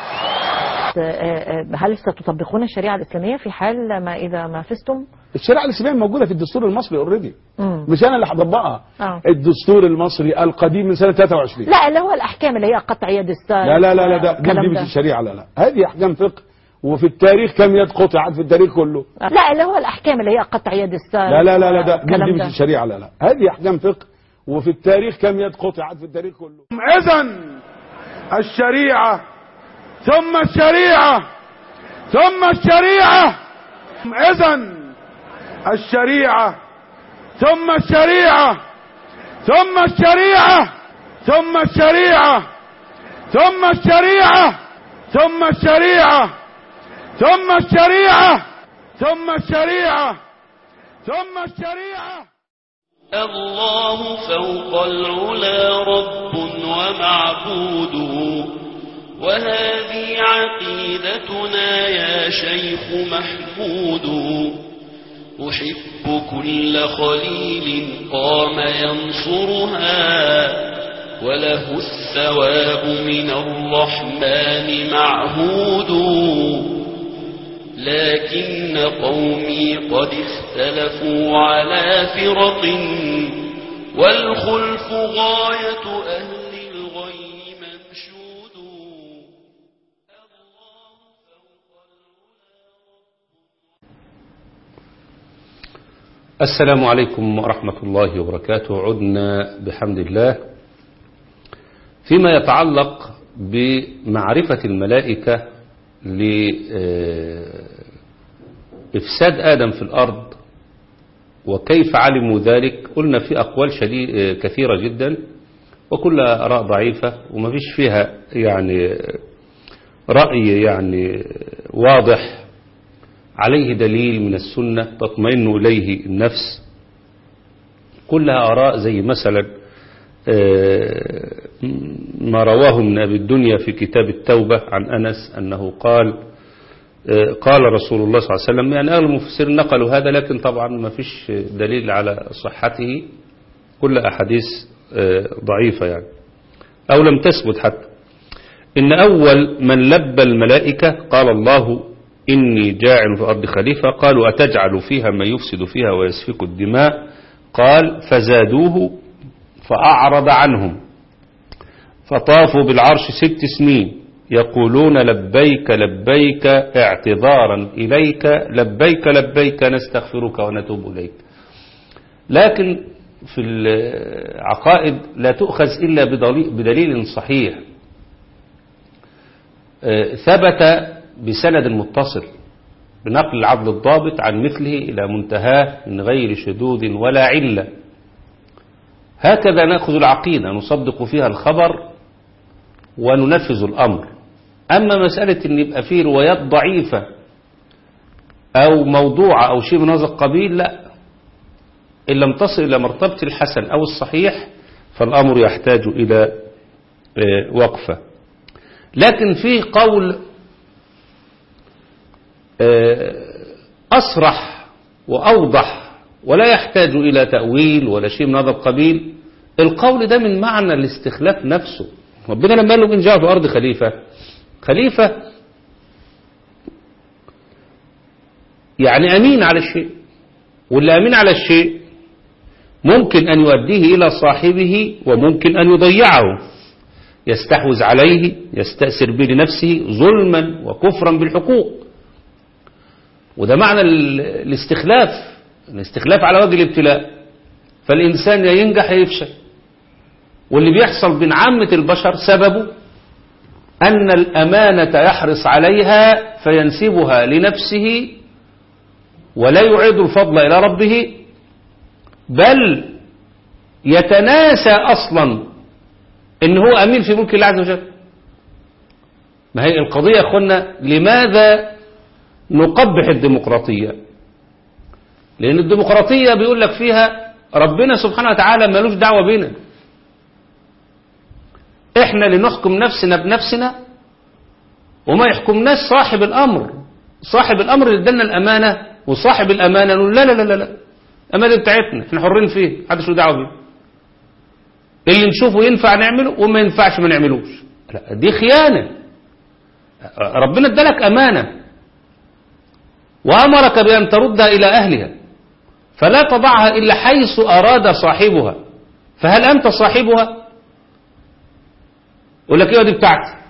هل ستطبقون الشريعة الإسلامية في حال ما إذا ما فزتم؟ الشريعه الاسلاميه موجوده في الدستور المصري اوريدي مم. مش انا اللي هطبقها آه. الدستور المصري القديم من سنه 23 لا اللي هو الأحكام اللي هي قطع يد السارق لا لا لا, لا ده دي, الكلام دي مش ده. الشريعه لا لا هذه احكام فقه وفي التاريخ كم يد قطعت في التاريخ كله لا اللي هو الأحكام اللي هي قطع يد السارق لا لا لا, لا ده دي, الكلام دي مش ده. الشريعه لا لا هذه احكام فقه وفي التاريخ كم يد قطعت في التاريخ كله اذا الشريعه ثم الشريعه ثم الشريعه اذا الشريعه ثم الشريعه ثم الشريعه ثم الشريعه ثم الشريعه ثم الشريعه ثم الشريعه ثم الشريعه ثم الشريعه الله فوق العلا رب ومعبود وهذه عقيدتنا يا شيخ محمود أحب كل خليل قام ينصرها وله الثواب من الرحمن معهود لكن قومي قد اختلفوا على فرق والخلف غاية أهل الغي منشود السلام عليكم ورحمة الله وبركاته عدنا بحمد الله فيما يتعلق بمعرفة الملائكة لإفساد آدم في الأرض وكيف علموا ذلك قلنا في أقوال شديد كثيرة جدا وكلها آراء ضعيفة وما فيش فيها يعني رأي يعني واضح عليه دليل من السنة تطمئن إليه النفس كلها آراء زي مثلا ما رواه من أبي الدنيا في كتاب التوبة عن أنس أنه قال قال رسول الله صلى الله عليه وسلم يعني أهل المفسرين نقلوا هذا لكن طبعا ما فيش دليل على صحته كل أحاديث ضعيفة يعني أو لم تثبت حتى إن أول من لبى الملائكة قال الله إني جاعل في الأرض خليفة قالوا أتجعل فيها ما يفسد فيها ويسفك الدماء قال فزادوه فأعرض عنهم فطافوا بالعرش ست سنين يقولون لبيك لبيك اعتذارا إليك لبيك لبيك نستغفرك ونتوب إليك لكن في العقائد لا تؤخذ إلا بدليل صحيح ثبت بسند متصل بنقل العدل الضابط عن مثله إلى منتهاه من غير شذوذ ولا علة هكذا نأخذ العقيدة نصدق فيها الخبر وننفذ الأمر أما مسألة أن يبقى فيه روايات ضعيفة أو موضوعة أو شيء من هذا القبيل لا إن لم تصل إلى مرتبة الحسن أو الصحيح فالأمر يحتاج إلى آه، وقفة لكن فيه قول آه، أصرح وأوضح ولا يحتاج إلى تأويل ولا شيء من هذا القبيل القول ده من معنى الاستخلاف نفسه ربنا لما قال له إن جاء في أرض خليفة خليفة يعني أمين على الشيء واللي أمين على الشيء ممكن أن يؤديه إلى صاحبه وممكن أن يضيعه يستحوذ عليه يستأثر به لنفسه ظلما وكفرا بالحقوق وده معنى ال- الاستخلاف الاستخلاف على وجه الابتلاء فالإنسان يا ينجح يا يفشل واللي بيحصل بين عامة البشر سببه أن الأمانة يحرص عليها فينسبها لنفسه ولا يعيد الفضل إلى ربه بل يتناسى أصلا إن هو أمين في ملك الله عز وجل ما هي القضية يا أخوانا لماذا نقبح الديمقراطية لأن الديمقراطية بيقول لك فيها ربنا سبحانه وتعالى ملوش دعوة بينا احنا اللي نحكم نفسنا بنفسنا وما يحكمناش صاحب الامر صاحب الامر اللي ادالنا الامانه وصاحب الامانه نقول لا لا لا لا لا الامانه دي بتاعتنا احنا حرين فيه محدش له دعوه بيه اللي نشوفه ينفع نعمله وما ينفعش ما نعملوش لا دي خيانه ربنا ادالك امانه وامرك بان تردها الى اهلها فلا تضعها الا حيث اراد صاحبها فهل انت صاحبها يقول لك ايه دي بتاعتي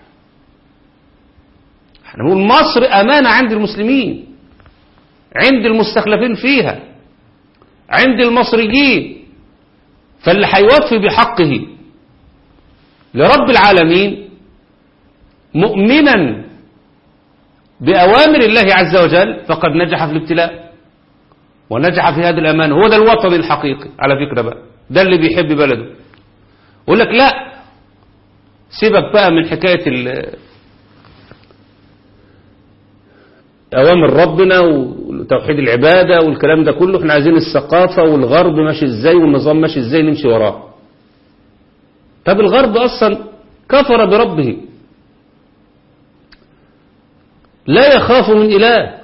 احنا بنقول مصر امانه عند المسلمين عند المستخلفين فيها عند المصريين فاللي هيوفي بحقه لرب العالمين مؤمنا بأوامر الله عز وجل فقد نجح في الابتلاء ونجح في هذه الأمانة هو ده الوطن الحقيقي على فكرة بقى ده اللي بيحب بلده يقول لك لا سيبك بقى من حكاية ال- أوامر ربنا وتوحيد العبادة والكلام ده كله احنا عايزين الثقافة والغرب ماشي ازاي والنظام ماشي ازاي نمشي وراه طب الغرب أصلا كفر بربه لا يخاف من إله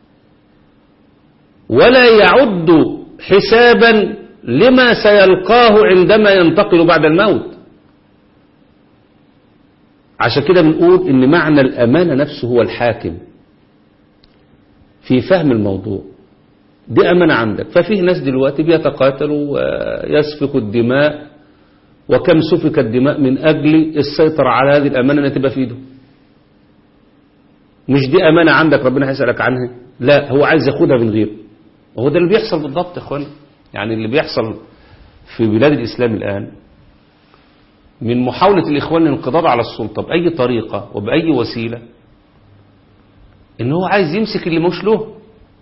ولا يعد حسابا لما سيلقاه عندما ينتقل بعد الموت عشان كده بنقول ان معنى الامانه نفسه هو الحاكم في فهم الموضوع دي امانه عندك ففيه ناس دلوقتي بيتقاتلوا ويسفكوا الدماء وكم سفكت الدماء من اجل السيطره على هذه الامانه اللي تبقى في ايده مش دي امانه عندك ربنا هيسالك عنها لا هو عايز ياخدها من غيره وهو ده اللي بيحصل بالضبط يا اخواني يعني اللي بيحصل في بلاد الاسلام الان من محاولة الإخوان الانقضاض على السلطة بأي طريقة وبأي وسيلة إن هو عايز يمسك اللي مش له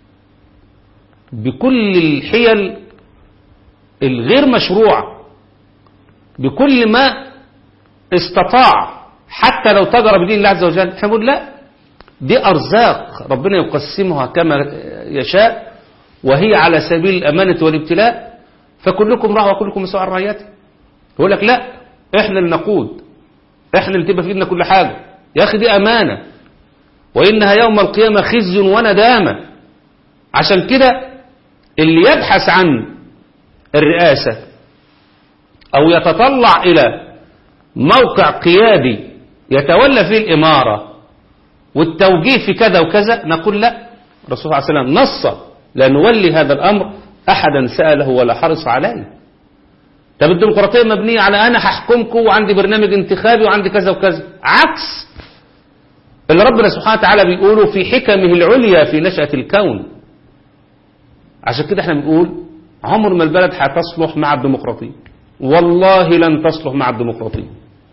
بكل الحيل الغير مشروعة بكل ما استطاع حتى لو تجر بدين الله عز وجل احنا بنقول لا دي أرزاق ربنا يقسمها كما يشاء وهي على سبيل الأمانة والابتلاء فكلكم راع وكلكم مسؤول عن رعيته يقول لك لا احنا اللي نقود احنا اللي تبقى في ايدنا كل حاجة يا اخي دي امانة وانها يوم القيامة خزي وندامة عشان كده اللي يبحث عن الرئاسة او يتطلع الى موقع قيادي يتولى فيه الامارة والتوجيه في كذا وكذا نقول لا الرسول صلى الله عليه وسلم نص لا نولي هذا الامر احدا سأله ولا حرص عليه طب الديمقراطية مبنية على أنا هحكمكم وعندي برنامج انتخابي وعندي كذا وكذا عكس اللي ربنا سبحانه وتعالى بيقوله في حكمه العليا في نشأة الكون عشان كده احنا بنقول عمر ما البلد هتصلح مع الديمقراطية والله لن تصلح مع الديمقراطية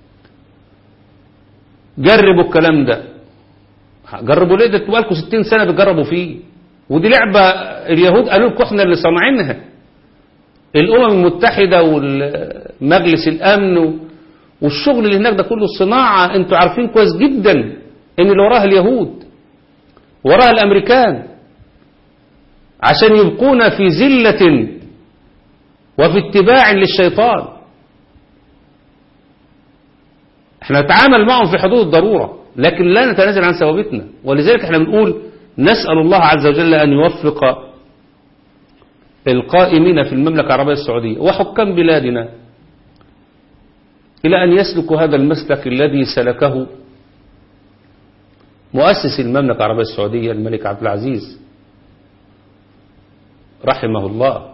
جربوا الكلام ده جربوا ليه ده بقالكم 60 سنة بتجربوا فيه ودي لعبة اليهود قالوا لكم احنا اللي صانعينها الأمم المتحدة والمجلس الأمن والشغل اللي هناك ده كله صناعة انتوا عارفين كويس جدا ان اللي وراها اليهود وراها الامريكان عشان يبقون في زلة وفي اتباع للشيطان احنا نتعامل معهم في حدود الضرورة لكن لا نتنازل عن ثوابتنا ولذلك احنا بنقول نسأل الله عز وجل أن يوفق القائمين في المملكة العربية السعودية وحكام بلادنا إلى أن يسلكوا هذا المسلك الذي سلكه مؤسس المملكة العربية السعودية الملك عبد العزيز رحمه الله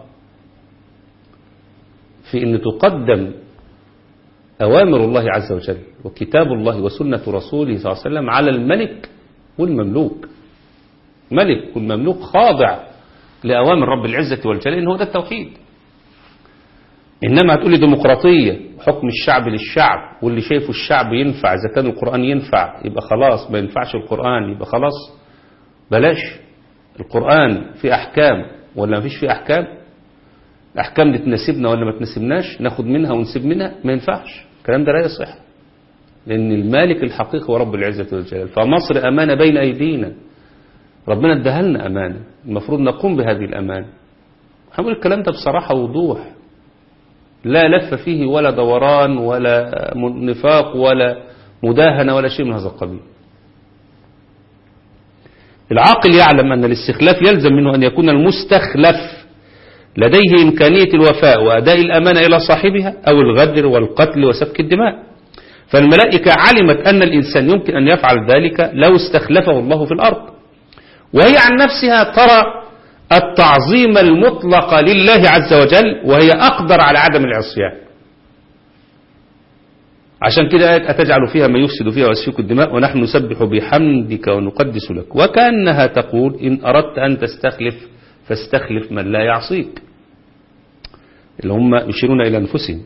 في أن تقدم أوامر الله عز وجل وكتاب الله وسنة رسوله صلى الله عليه وسلم على الملك والمملوك ملك والمملوك خاضع لأوامر رب العزة والجلال إن هو ده التوحيد إنما هتقول لي ديمقراطية حكم الشعب للشعب واللي شايفه الشعب ينفع إذا كان القرآن ينفع يبقى خلاص ما ينفعش القرآن يبقى خلاص بلاش القرآن في أحكام ولا ما فيش في أحكام الأحكام دي تناسبنا ولا ما تناسبناش ناخد منها ونسيب منها ما ينفعش الكلام ده لا يصح لأن المالك الحقيقي هو رب العزة والجلال فمصر أمانة بين أيدينا ربنا اداها لنا أمانة المفروض نقوم بهذه الأمانة هنقول الكلام ده بصراحة وضوح لا لف فيه ولا دوران ولا نفاق ولا مداهنة ولا شيء من هذا القبيل العاقل يعلم أن الاستخلاف يلزم منه أن يكون المستخلف لديه إمكانية الوفاء وأداء الأمانة إلى صاحبها أو الغدر والقتل وسفك الدماء فالملائكة علمت أن الإنسان يمكن أن يفعل ذلك لو استخلفه الله في الأرض وهي عن نفسها ترى التعظيم المطلق لله عز وجل وهي أقدر على عدم العصيان عشان كده آية أتجعل فيها ما يفسد فيها ويسفك الدماء ونحن نسبح بحمدك ونقدس لك وكأنها تقول إن أردت أن تستخلف فاستخلف من لا يعصيك اللي هم يشيرون إلى أنفسهم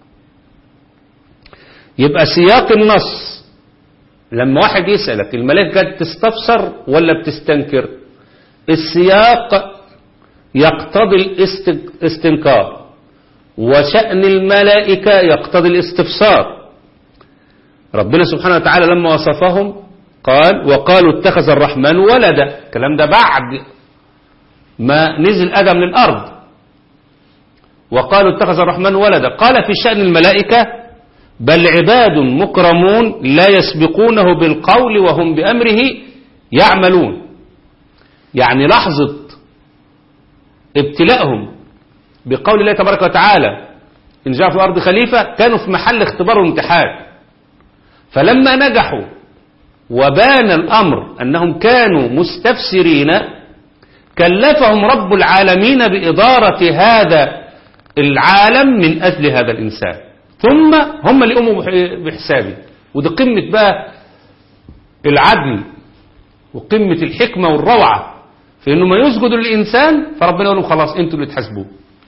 يبقى سياق النص لما واحد يسألك الملائكة تستفسر ولا بتستنكر السياق يقتضي الاستنكار وشأن الملائكة يقتضي الاستفسار ربنا سبحانه وتعالى لما وصفهم قال وقالوا اتخذ الرحمن ولدا الكلام ده بعد ما نزل آدم للأرض وقالوا اتخذ الرحمن ولدا قال في شأن الملائكة بل عباد مكرمون لا يسبقونه بالقول وهم بأمره يعملون يعني لحظة ابتلاءهم بقول الله تبارك وتعالى إن جاء في الأرض خليفة كانوا في محل اختبار وامتحان فلما نجحوا وبان الأمر أنهم كانوا مستفسرين كلفهم رب العالمين بإدارة هذا العالم من أجل هذا الإنسان ثم هم اللي قاموا بحسابه ودي قمة بقى العدل وقمة الحكمة والروعة في انه ما يسجدوا للإنسان فربنا يقول لهم خلاص انتوا اللي تحاسبوه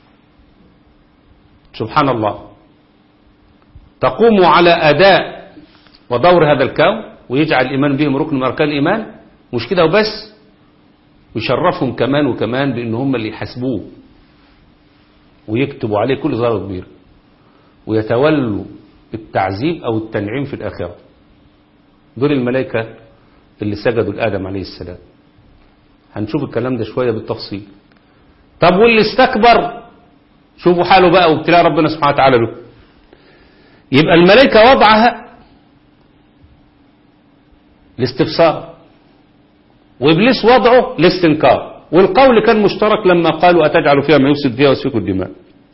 سبحان الله تقوموا على أداء ودور هذا الكون ويجعل الإيمان بهم ركن من أركان الإيمان مش كده وبس ويشرفهم كمان وكمان بأن هم اللي يحاسبوه ويكتبوا عليه كل ظاهر كبير ويتولوا التعذيب أو التنعيم في الآخرة دول الملائكة اللي سجدوا لآدم عليه السلام هنشوف الكلام ده شوية بالتفصيل طب واللي استكبر شوفوا حاله بقى وابتلاء ربنا سبحانه وتعالى له يبقى الملائكة وضعها الاستفسار وإبليس وضعه الاستنكار والقول كان مشترك لما قالوا أتجعل فيها ما يفسد فيها ويسفك الدماء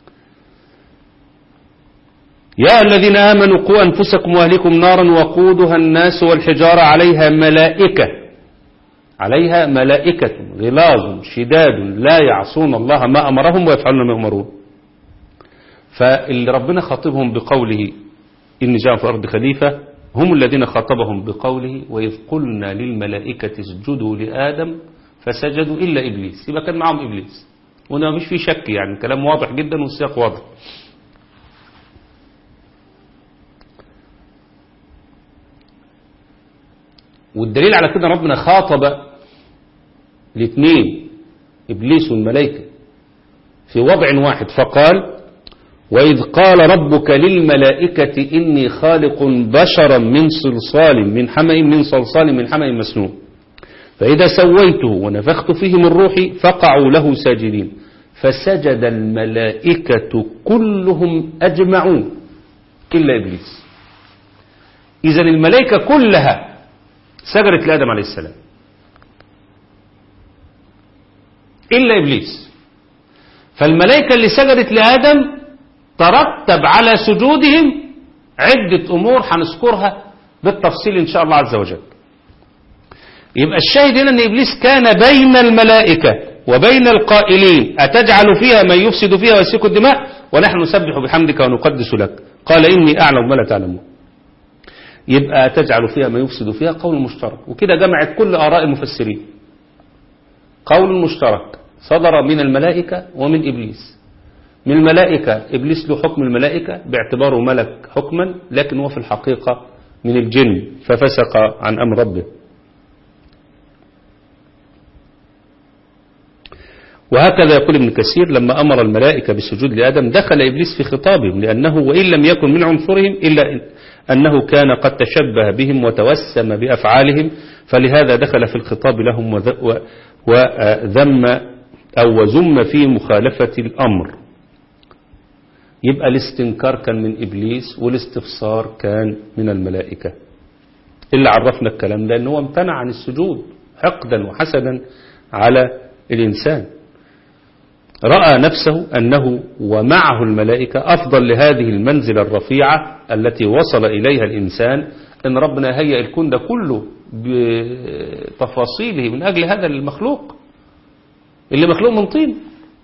يا الذين آمنوا قوا أنفسكم وأهلكم نارا وقودها الناس والحجارة عليها ملائكة عليها ملائكة غلاظ شداد لا يعصون الله ما أمرهم ويفعلون ما يؤمرون فاللي ربنا خاطبهم بقوله إن جاء في الأرض خليفة هم الذين خاطبهم بقوله وإذ قلنا للملائكة اسجدوا لآدم فسجدوا إلا إبليس يبقى كان معهم إبليس وده مش في شك يعني كلام واضح جدا والسياق واضح والدليل على كده ربنا خاطب الاثنين إبليس والملائكة في وضع واحد فقال وإذ قال ربك للملائكة إني خالق بشرا من صلصال من حمأ من صلصال من حمأ مسنون فإذا سويته ونفخت فيه من روحي فقعوا له ساجدين فسجد الملائكة كلهم أجمعون إلا إبليس إذا الملائكة كلها سجدت لآدم عليه السلام إلا إبليس فالملائكة اللي سجدت لآدم ترتب على سجودهم عدة أمور هنذكرها بالتفصيل إن شاء الله عز وجل يبقى الشاهد هنا أن إبليس كان بين الملائكة وبين القائلين أتجعل فيها من يفسد فيها ويسفك الدماء ونحن نسبح بحمدك ونقدس لك قال إني أعلم ما لا تعلمون يبقى تجعل فيها ما يفسد فيها قول مشترك وكده جمعت كل آراء المفسرين قول مشترك صدر من الملائكة ومن إبليس من الملائكة إبليس له حكم الملائكة باعتباره ملك حكما لكن هو في الحقيقة من الجن ففسق عن أمر ربه وهكذا يقول ابن كثير لما أمر الملائكة بالسجود لآدم دخل إبليس في خطابهم لأنه وإن لم يكن من عنصرهم إلا أنه كان قد تشبه بهم وتوسم بأفعالهم فلهذا دخل في الخطاب لهم وذم أو وزم في مخالفة الأمر يبقى الاستنكار كان من إبليس والاستفسار كان من الملائكة اللي عرفنا الكلام ده أنه امتنع عن السجود حقدا وحسدا على الإنسان رأى نفسه أنه ومعه الملائكة أفضل لهذه المنزلة الرفيعة التي وصل إليها الإنسان أن ربنا هيئ الكون ده كله بتفاصيله من أجل هذا المخلوق اللي مخلوق من طين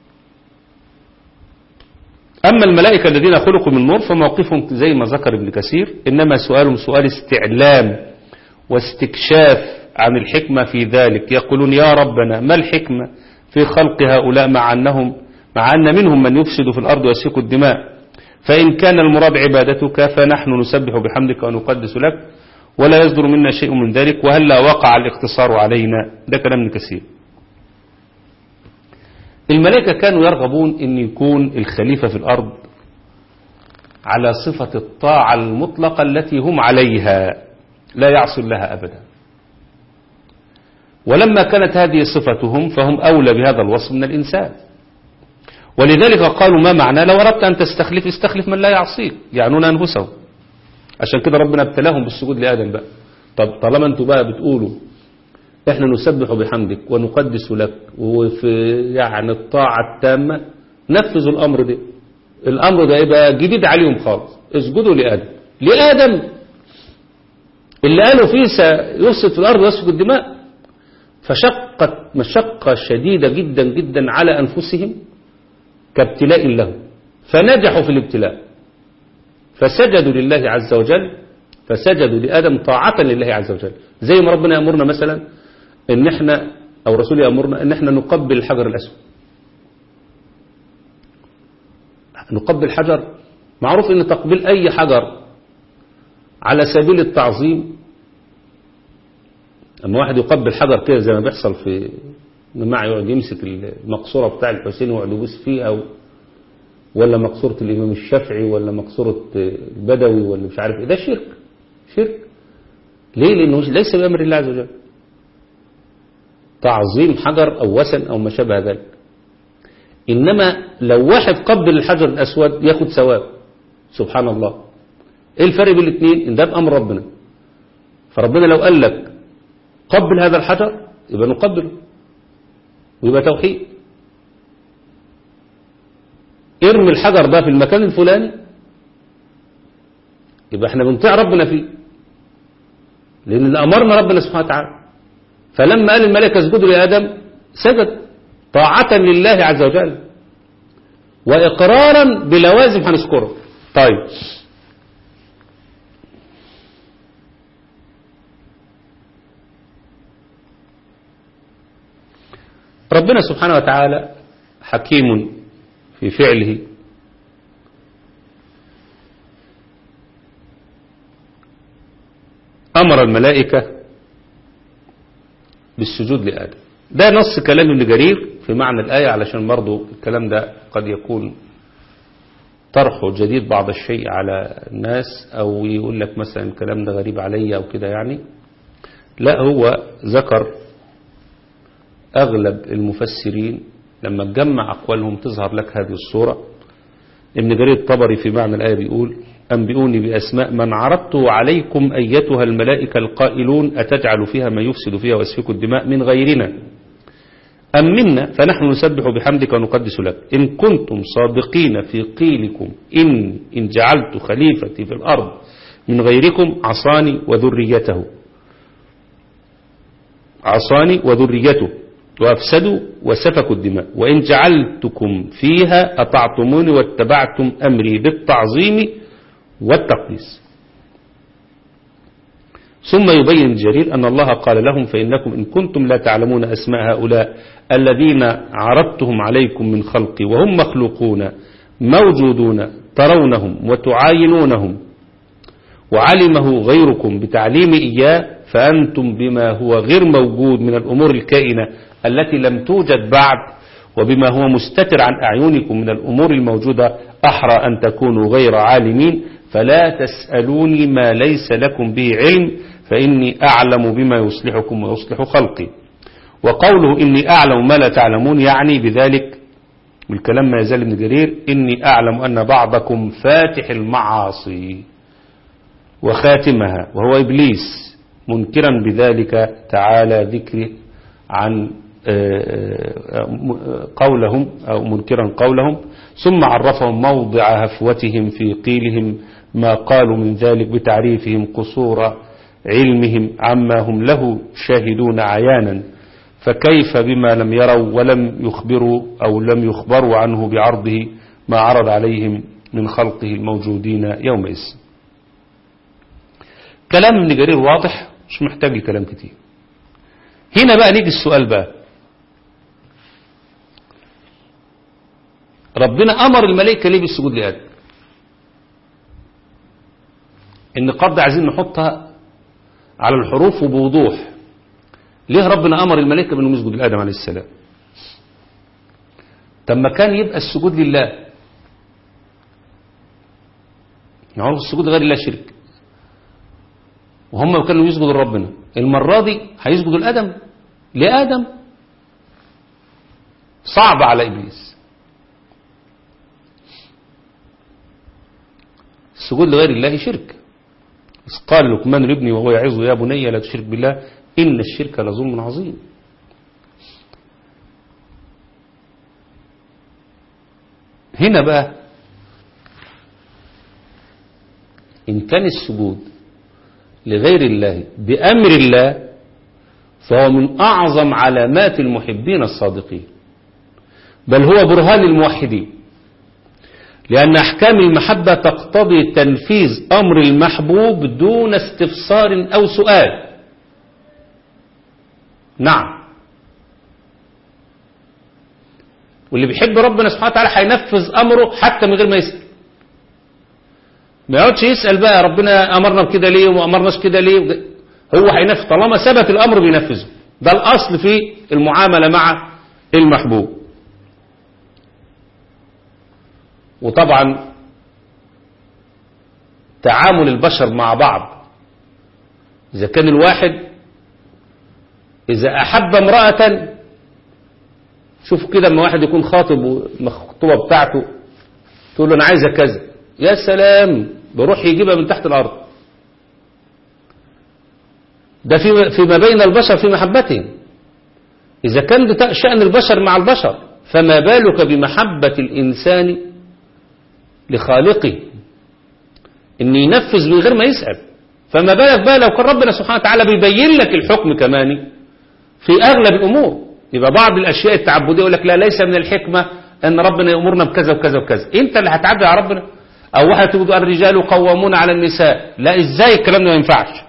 أما الملائكة الذين خلقوا من نور فموقفهم زي ما ذكر ابن كثير إنما سؤالهم سؤال استعلام واستكشاف عن الحكمة في ذلك يقولون يا ربنا ما الحكمة في خلق هؤلاء مع أنهم مع أن منهم من يفسد في الأرض ويسفك الدماء فإن كان المراد عبادتك فنحن نسبح بحمدك ونقدس لك ولا يصدر منا شيء من ذلك وهلا وقع الاقتصار علينا ده كلام ابن كثير الملائكة كانوا يرغبون أن يكون الخليفة في الأرض على صفة الطاعة المطلقة التي هم عليها لا يعصي لها أبدا ولما كانت هذه صفتهم فهم أولى بهذا الوصف من الإنسان ولذلك قالوا ما معنى لو أردت أن تستخلف استخلف من لا يعصيك يعنون أنفسهم عشان كده ربنا ابتلاهم بالسجود لآدم بقى طب طالما انتوا بقى بتقولوا احنا نسبح بحمدك ونقدس لك وفي يعني الطاعة التامة نفذوا الأمر ده الأمر ده يبقى جديد عليهم خالص اسجدوا لآدم لآدم اللي قالوا فيه سيفسد في الأرض ويسفك الدماء فشقت مشقة شديدة جدا جدا على أنفسهم كابتلاء لهم فنجحوا في الابتلاء فسجدوا لله عز وجل فسجدوا لآدم طاعة لله عز وجل زي ما ربنا يأمرنا مثلا ان احنا او رسول يأمرنا ان احنا نقبل الحجر الأسود نقبل حجر معروف ان تقبيل اي حجر على سبيل التعظيم اما واحد يقبل حجر كده زي ما بيحصل في جماعة يقعد يمسك المقصورة بتاع الحسين ويقعد يبوس فيه او ولا مقصورة الامام الشافعي ولا مقصورة البدوي ولا مش عارف ايه ده شرك شرك ليه لانه ليس بامر الله عز وجل تعظيم حجر او وثن او ما شابه ذلك انما لو واحد قبل الحجر الاسود ياخد ثواب سبحان الله ايه الفرق بين الاثنين ان ده بامر ربنا فربنا لو قال لك قبل هذا الحجر يبقى نقبله ويبقى توحيد ارمي الحجر ده في المكان الفلاني يبقى احنا بنطيع ربنا فيه لان اللي امرنا ربنا سبحانه وتعالى فلما قال الملائكه اسجدوا لادم سجد طاعه لله عز وجل واقرارا بلوازم هنذكره طيب ربنا سبحانه وتعالى حكيم في فعله أمر الملائكة بالسجود لآدم ده نص كلام ابن جرير في معنى الآية علشان برضو الكلام ده قد يكون طرح جديد بعض الشيء على الناس أو يقول لك مثلا الكلام ده غريب عليا أو كده يعني لا هو ذكر أغلب المفسرين لما تجمع أقوالهم تظهر لك هذه الصورة ابن جرير الطبري في معنى الآية بيقول أنبئوني بأسماء من عرضته عليكم أيتها الملائكة القائلون أتجعل فيها ما يفسد فيها ويسفك الدماء من غيرنا أم منا فنحن نسبح بحمدك ونقدس لك إن كنتم صادقين في قيلكم إن, إن جعلت خليفتي في الأرض من غيركم عصاني وذريته عصاني وذريته وأفسدوا وسفكوا الدماء وإن جعلتكم فيها أطعتموني واتبعتم أمري بالتعظيم والتقديس ثم يبين الجرير أن الله قال لهم فإنكم إن كنتم لا تعلمون أسماء هؤلاء الذين عرضتهم عليكم من خلقي وهم مخلوقون موجودون ترونهم وتعاينونهم وعلمه غيركم بتعليم إياه فأنتم بما هو غير موجود من الأمور الكائنة التي لم توجد بعد وبما هو مستتر عن أعينكم من الأمور الموجودة أحرى أن تكونوا غير عالمين فلا تسألوني ما ليس لكم به علم فإني أعلم بما يصلحكم ويصلح خلقي وقوله إني أعلم ما لا تعلمون يعني بذلك والكلام ما يزال ابن جرير إني أعلم أن بعضكم فاتح المعاصي وخاتمها وهو إبليس منكرا بذلك تعالى ذكر عن قولهم أو منكرا قولهم ثم عرفهم موضع هفوتهم في قيلهم ما قالوا من ذلك بتعريفهم قصور علمهم عما هم له شاهدون عيانا فكيف بما لم يروا ولم يخبروا أو لم يخبروا عنه بعرضه ما عرض عليهم من خلقه الموجودين يومئذ كلام ابن جرير واضح مش محتاج لكلام كتير هنا بقى نيجي السؤال بقى ربنا أمر الملائكة ليه بالسجود لآدم النقاط دي عايزين نحطها على الحروف وبوضوح ليه ربنا أمر الملائكة بأنهم يسجدوا لآدم عليه السلام طب ما كان يبقى السجود لله معروف السجود غير الله شرك وهم كانوا يسجدوا لربنا المرة دي هيسجدوا لآدم لآدم صعب على إبليس السجود لغير الله شرك إذ قال لقمان لابني وهو يعظه يا بني لا تشرك بالله إن الشرك لظلم عظيم هنا بقى إن كان السجود لغير الله بأمر الله فهو من أعظم علامات المحبين الصادقين بل هو برهان الموحدين لأن أحكام المحبة تقتضي تنفيذ أمر المحبوب دون استفسار أو سؤال نعم واللي بيحب ربنا سبحانه وتعالى هينفذ أمره حتى من غير ما يسأل ما يقعدش يسأل بقى ربنا أمرنا بكده ليه وما أمرناش كده ليه هو هينفذ طالما ثبت الأمر بينفذه ده الأصل في المعاملة مع المحبوب وطبعا تعامل البشر مع بعض إذا كان الواحد إذا أحب امرأة شوفوا كده لما واحد يكون خاطب والمخطوبة بتاعته تقول له أنا عايزة كذا يا سلام بروح يجيبها من تحت الأرض ده في فيما بين البشر في محبتهم إذا كان ده شأن البشر مع البشر فما بالك بمحبة الإنسان لخالقه ان ينفذ من غير ما يسأل فما بالك بقى لو كان ربنا سبحانه وتعالى بيبين لك الحكم كمان في اغلب الامور يبقى بعض الاشياء التعبديه يقول لك لا ليس من الحكمه ان ربنا يامرنا بكذا وكذا وكذا انت اللي هتعدي على ربنا او واحد تقول الرجال قوامون على النساء لا ازاي الكلام ده ما ينفعش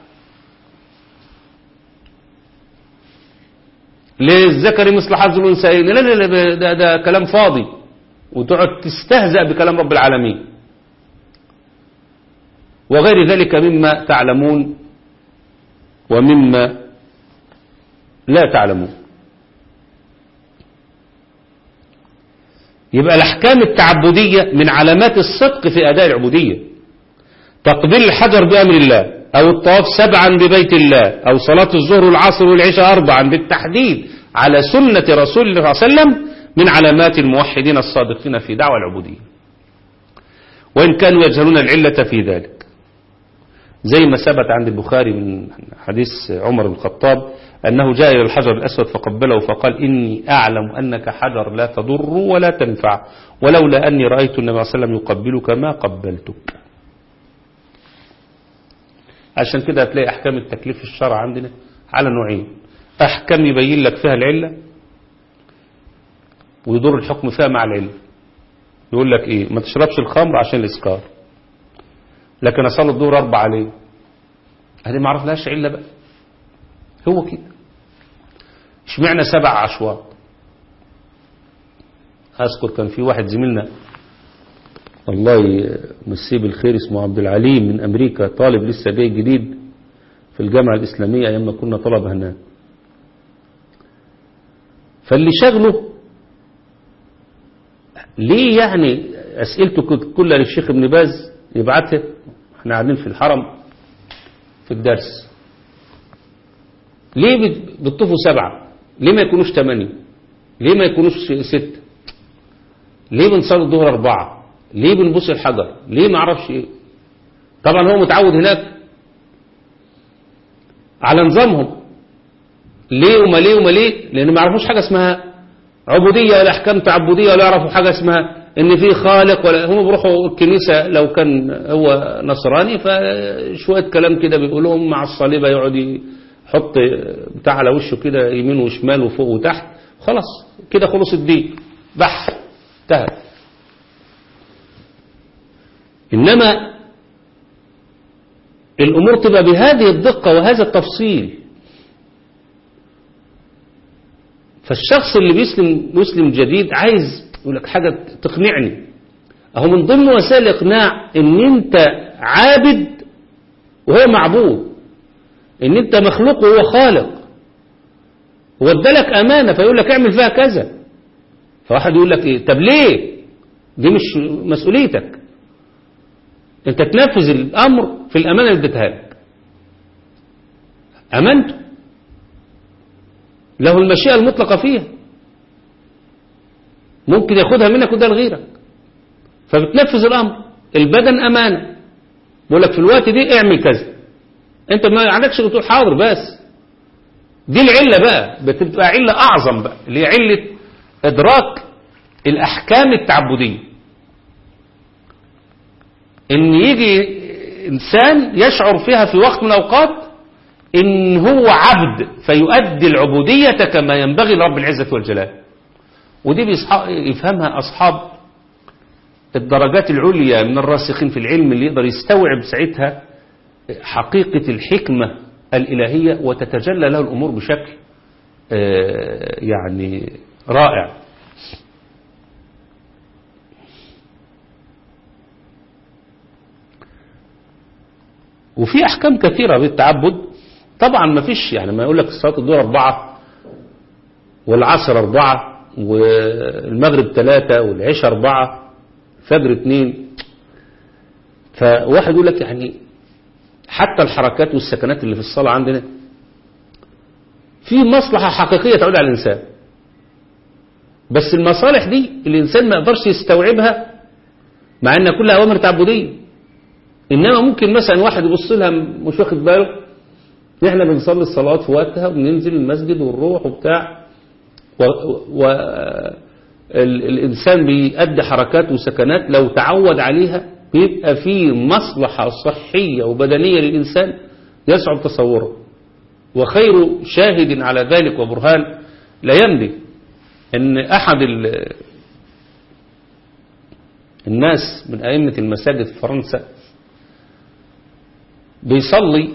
للذكر مثل حظ الانثيين لا لا لا ده, ده كلام فاضي وتقعد تستهزأ بكلام رب العالمين وغير ذلك مما تعلمون ومما لا تعلمون يبقى الأحكام التعبدية من علامات الصدق في أداء العبودية تقبيل الحجر بأمر الله أو الطواف سبعا ببيت الله أو صلاة الظهر والعصر والعشاء أربعا بالتحديد على سنة رسول الله صلى الله عليه وسلم من علامات الموحدين الصادقين في دعوة العبودية وإن كانوا يجهلون العلة في ذلك زي ما ثبت عند البخاري من حديث عمر بن الخطاب أنه جاء إلى الحجر الأسود فقبله فقال إني أعلم أنك حجر لا تضر ولا تنفع ولولا أني رأيت النبي صلى الله عليه وسلم يقبلك ما قبلتك عشان كده هتلاقي أحكام التكليف في الشرع عندنا على نوعين أحكام يبين لك فيها العلة ويدور الحكم فيها مع العلة يقول لك إيه ما تشربش الخمر عشان الإسكار لكن أصلي الظهر أربع عليه هذه ما عرف لهاش علة بقى هو كده اشمعنى سبع عشوات أذكر كان في واحد زميلنا الله يمسيه بالخير اسمه عبد العليم من أمريكا طالب لسه جاي جديد في الجامعة الإسلامية أيام ما كنا طلبة هناك فاللي شغله ليه يعني أسئلته كنت كلها للشيخ ابن باز يبعتها احنا قاعدين في الحرم في الدرس ليه بت- بتطوفوا سبعة ليه ما يكونوش ثمانية ليه ما يكونوش ستة ليه بنصلي الظهر أربعة ليه بنبص الحجر ليه ما اعرفش ايه طبعا هو متعود هناك على نظامهم ليه وما ليه وما ليه لان ما يعرفوش حاجه اسمها عبوديه ولا احكام تعبديه ولا يعرفوا حاجه اسمها ان في خالق ولا هم بيروحوا الكنيسه لو كان هو نصراني فشويه كلام كده بيقول لهم مع الصليبه يقعد يحط بتاع على وشه كده يمين وشمال وفوق وتحت خلاص كده خلص الدين بح انتهى إنما الأمور تبقى بهذه الدقة وهذا التفصيل فالشخص اللي بيسلم مسلم جديد عايز يقول لك حاجة تقنعني أهو من ضمن وسائل الإقناع إن أنت عابد وهو معبود إن أنت مخلوق وهو خالق وادالك أمانة فيقول لك اعمل فيها كذا فواحد يقول لك إيه طب ليه دي مش مسؤوليتك انت تنفذ الامر في الامانه اللي اديتها لك امنته له المشيئه المطلقه فيها ممكن ياخدها منك وده لغيرك فبتنفذ الامر البدن امانه بقول لك في الوقت دي اعمل كذا انت ما عندكش بتقول حاضر بس دي العله بقى بتبقى عله اعظم بقى اللي هي عله ادراك الاحكام التعبديه ان يجي انسان يشعر فيها في وقت من الاوقات ان هو عبد فيؤدي العبودية كما ينبغي لرب العزة والجلال ودي بيصح- يفهمها اصحاب الدرجات العليا من الراسخين في العلم اللي يقدر يستوعب ساعتها حقيقة الحكمة الإلهية وتتجلى له الأمور بشكل آه، يعني رائع وفي أحكام كثيرة بالتعبد طبعا ما فيش يعني ما يقول لك صلاة الظهر أربعة والعصر أربعة والمغرب ثلاثة والعشاء أربعة الفجر اثنين فواحد يقول لك يعني حتى الحركات والسكنات اللي في الصلاة عندنا في مصلحة حقيقية تعود على الإنسان بس المصالح دي الإنسان ما يقدرش يستوعبها مع أنها كلها أوامر تعبدية إنما ممكن مثلا واحد يبص لها مش واخد باله احنا بنصلي الصلوات في وقتها وبننزل المسجد ونروح وبتاع و, و ال- الإنسان بيأدي حركات وسكنات لو تعود عليها بيبقى فيه مصلحة صحية وبدنية للإنسان يصعب تصوره وخير شاهد على ذلك وبرهان لا يمضي ان احد ال- الناس من ائمه المساجد في فرنسا بيصلي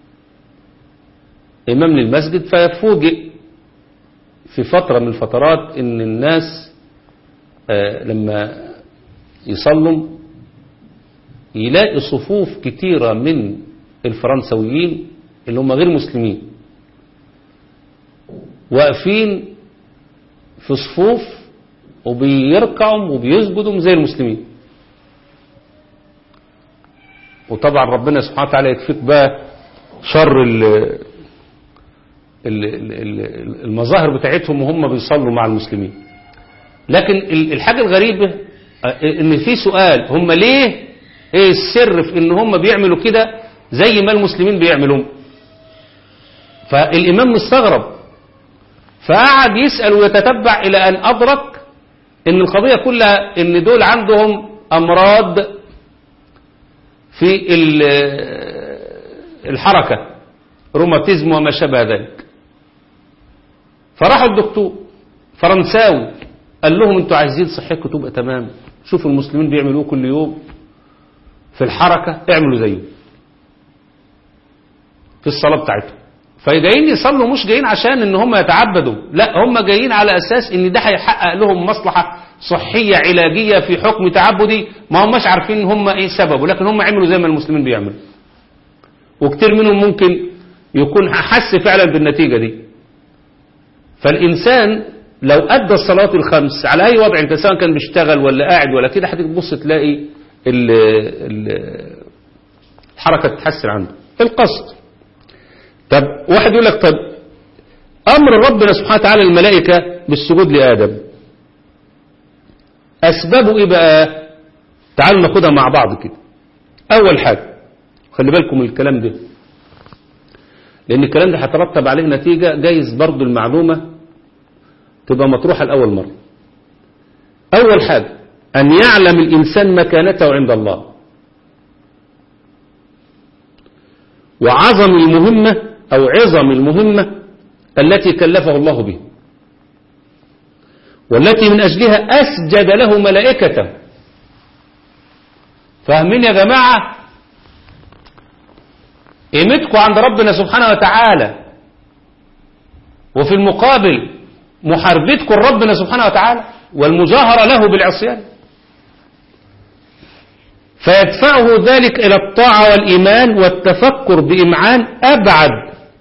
امام للمسجد فيفوجئ في فتره من الفترات ان الناس آه، لما يصلوا يلاقي صفوف كتيره من الفرنسويين اللي هم غير مسلمين واقفين في صفوف وبيركعوا وبيسجدوا زي المسلمين وطبعا ربنا سبحانه وتعالى يكفيك بقى شر ال ال ال المظاهر بتاعتهم وهم بيصلوا مع المسلمين لكن ال- الحاجة الغريبة آه، ان في سؤال هم ليه ايه السر في ان هم بيعملوا كده زي ما المسلمين بيعملوا فالامام مستغرب فقعد يسأل ويتتبع الى ان ادرك ان القضية كلها ان دول عندهم امراض في ال- الحركة روماتيزم وما شابه ذلك فراحوا الدكتور فرنساوي قال لهم انتوا عايزين صحتكم تبقى تمام شوفوا المسلمين بيعملوه كل يوم في الحركة اعملوا زيه في الصلاة بتاعتهم فجايين يصلوا مش جايين عشان ان هم يتعبدوا لا هم جايين على اساس ان ده هيحقق لهم مصلحة صحية علاجية في حكم تعبدي ما هماش عارفين هم ايه سببه لكن هم عملوا زي ما المسلمين بيعملوا وكتير منهم ممكن يكون حس فعلا بالنتيجة دي فالإنسان لو أدى الصلاة الخمس على أي وضع أنت سواء كان بيشتغل ولا قاعد ولا كده هتبص تلاقي ال- ال- الحركة تتحسن عنده القصد طب واحد يقول لك طب أمر ربنا سبحانه وتعالى الملائكة بالسجود لآدم أسبابه إيه بقى تعالوا ناخدها مع بعض كده أول حاجة خلي بالكم من الكلام ده لأن الكلام ده هيترتب عليه نتيجة جايز برضو المعلومة تبقى مطروحة لأول مرة أول حاجة أن يعلم الإنسان مكانته عند الله وعظم المهمة أو عظم المهمة التي كلفه الله به والتي من أجلها أسجد له ملائكته فاهمين يا جماعة قيمتكم عند ربنا سبحانه وتعالى وفي المقابل محاربتكم ربنا سبحانه وتعالى والمجاهرة له بالعصيان فيدفعه ذلك إلى الطاعة والإيمان والتفكر بإمعان أبعد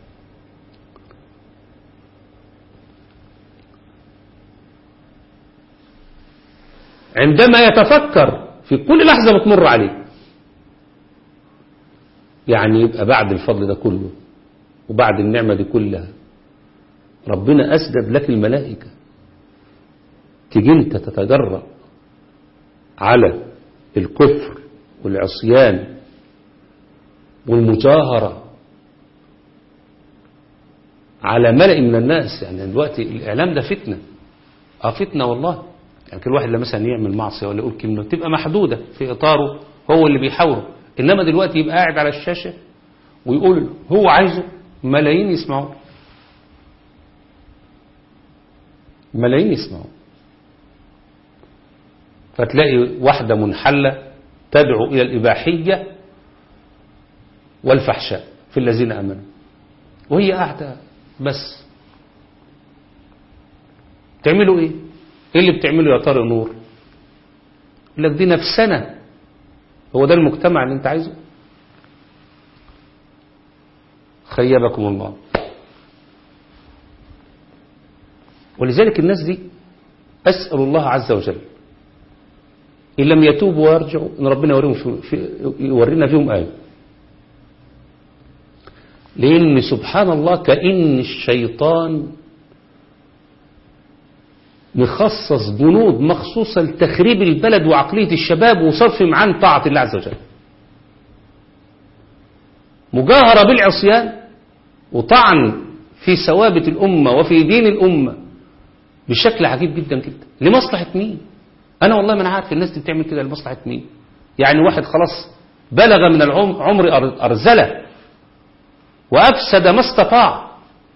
عندما يتفكر في كل لحظة بتمر عليه يعني يبقى بعد الفضل ده كله وبعد النعمة دي كلها ربنا أسجد لك الملائكة تيجي انت تتجرأ على الكفر والعصيان والمجاهرة على ملأ من الناس يعني دلوقتي الإعلام ده فتنة اه فتنة والله يعني كل واحد لما مثلا يعمل معصية ولا يقول كلمة تبقى محدودة في إطاره هو اللي بيحاوره إنما دلوقتي يبقى قاعد على الشاشة ويقول هو عايزه ملايين يسمعوه ملايين يسمعوه فتلاقي واحدة منحلة تدعو إلى الإباحية والفحشاء في الذين أمنوا وهي قاعدة بس تعملوا إيه إيه اللي بتعمله يا طارق نور يقول لك دي نفسنا هو ده المجتمع اللي انت عايزه خيبكم الله ولذلك الناس دي أسأل الله عز وجل إن لم يتوبوا ويرجعوا إن ربنا يوريهم في في يورينا فيهم آية لأن سبحان الله كأن الشيطان مخصص جنود مخصوصة لتخريب البلد وعقلية الشباب وصرفهم عن طاعة الله عز وجل مجاهرة بالعصيان وطعن في ثوابت الأمة وفي دين الأمة بشكل عجيب جدا جدا لمصلحة مين أنا والله ما أنا عارف الناس دي بتعمل كده لمصلحة مين يعني واحد خلاص بلغ من العمر أرزلة وأفسد ما استطاع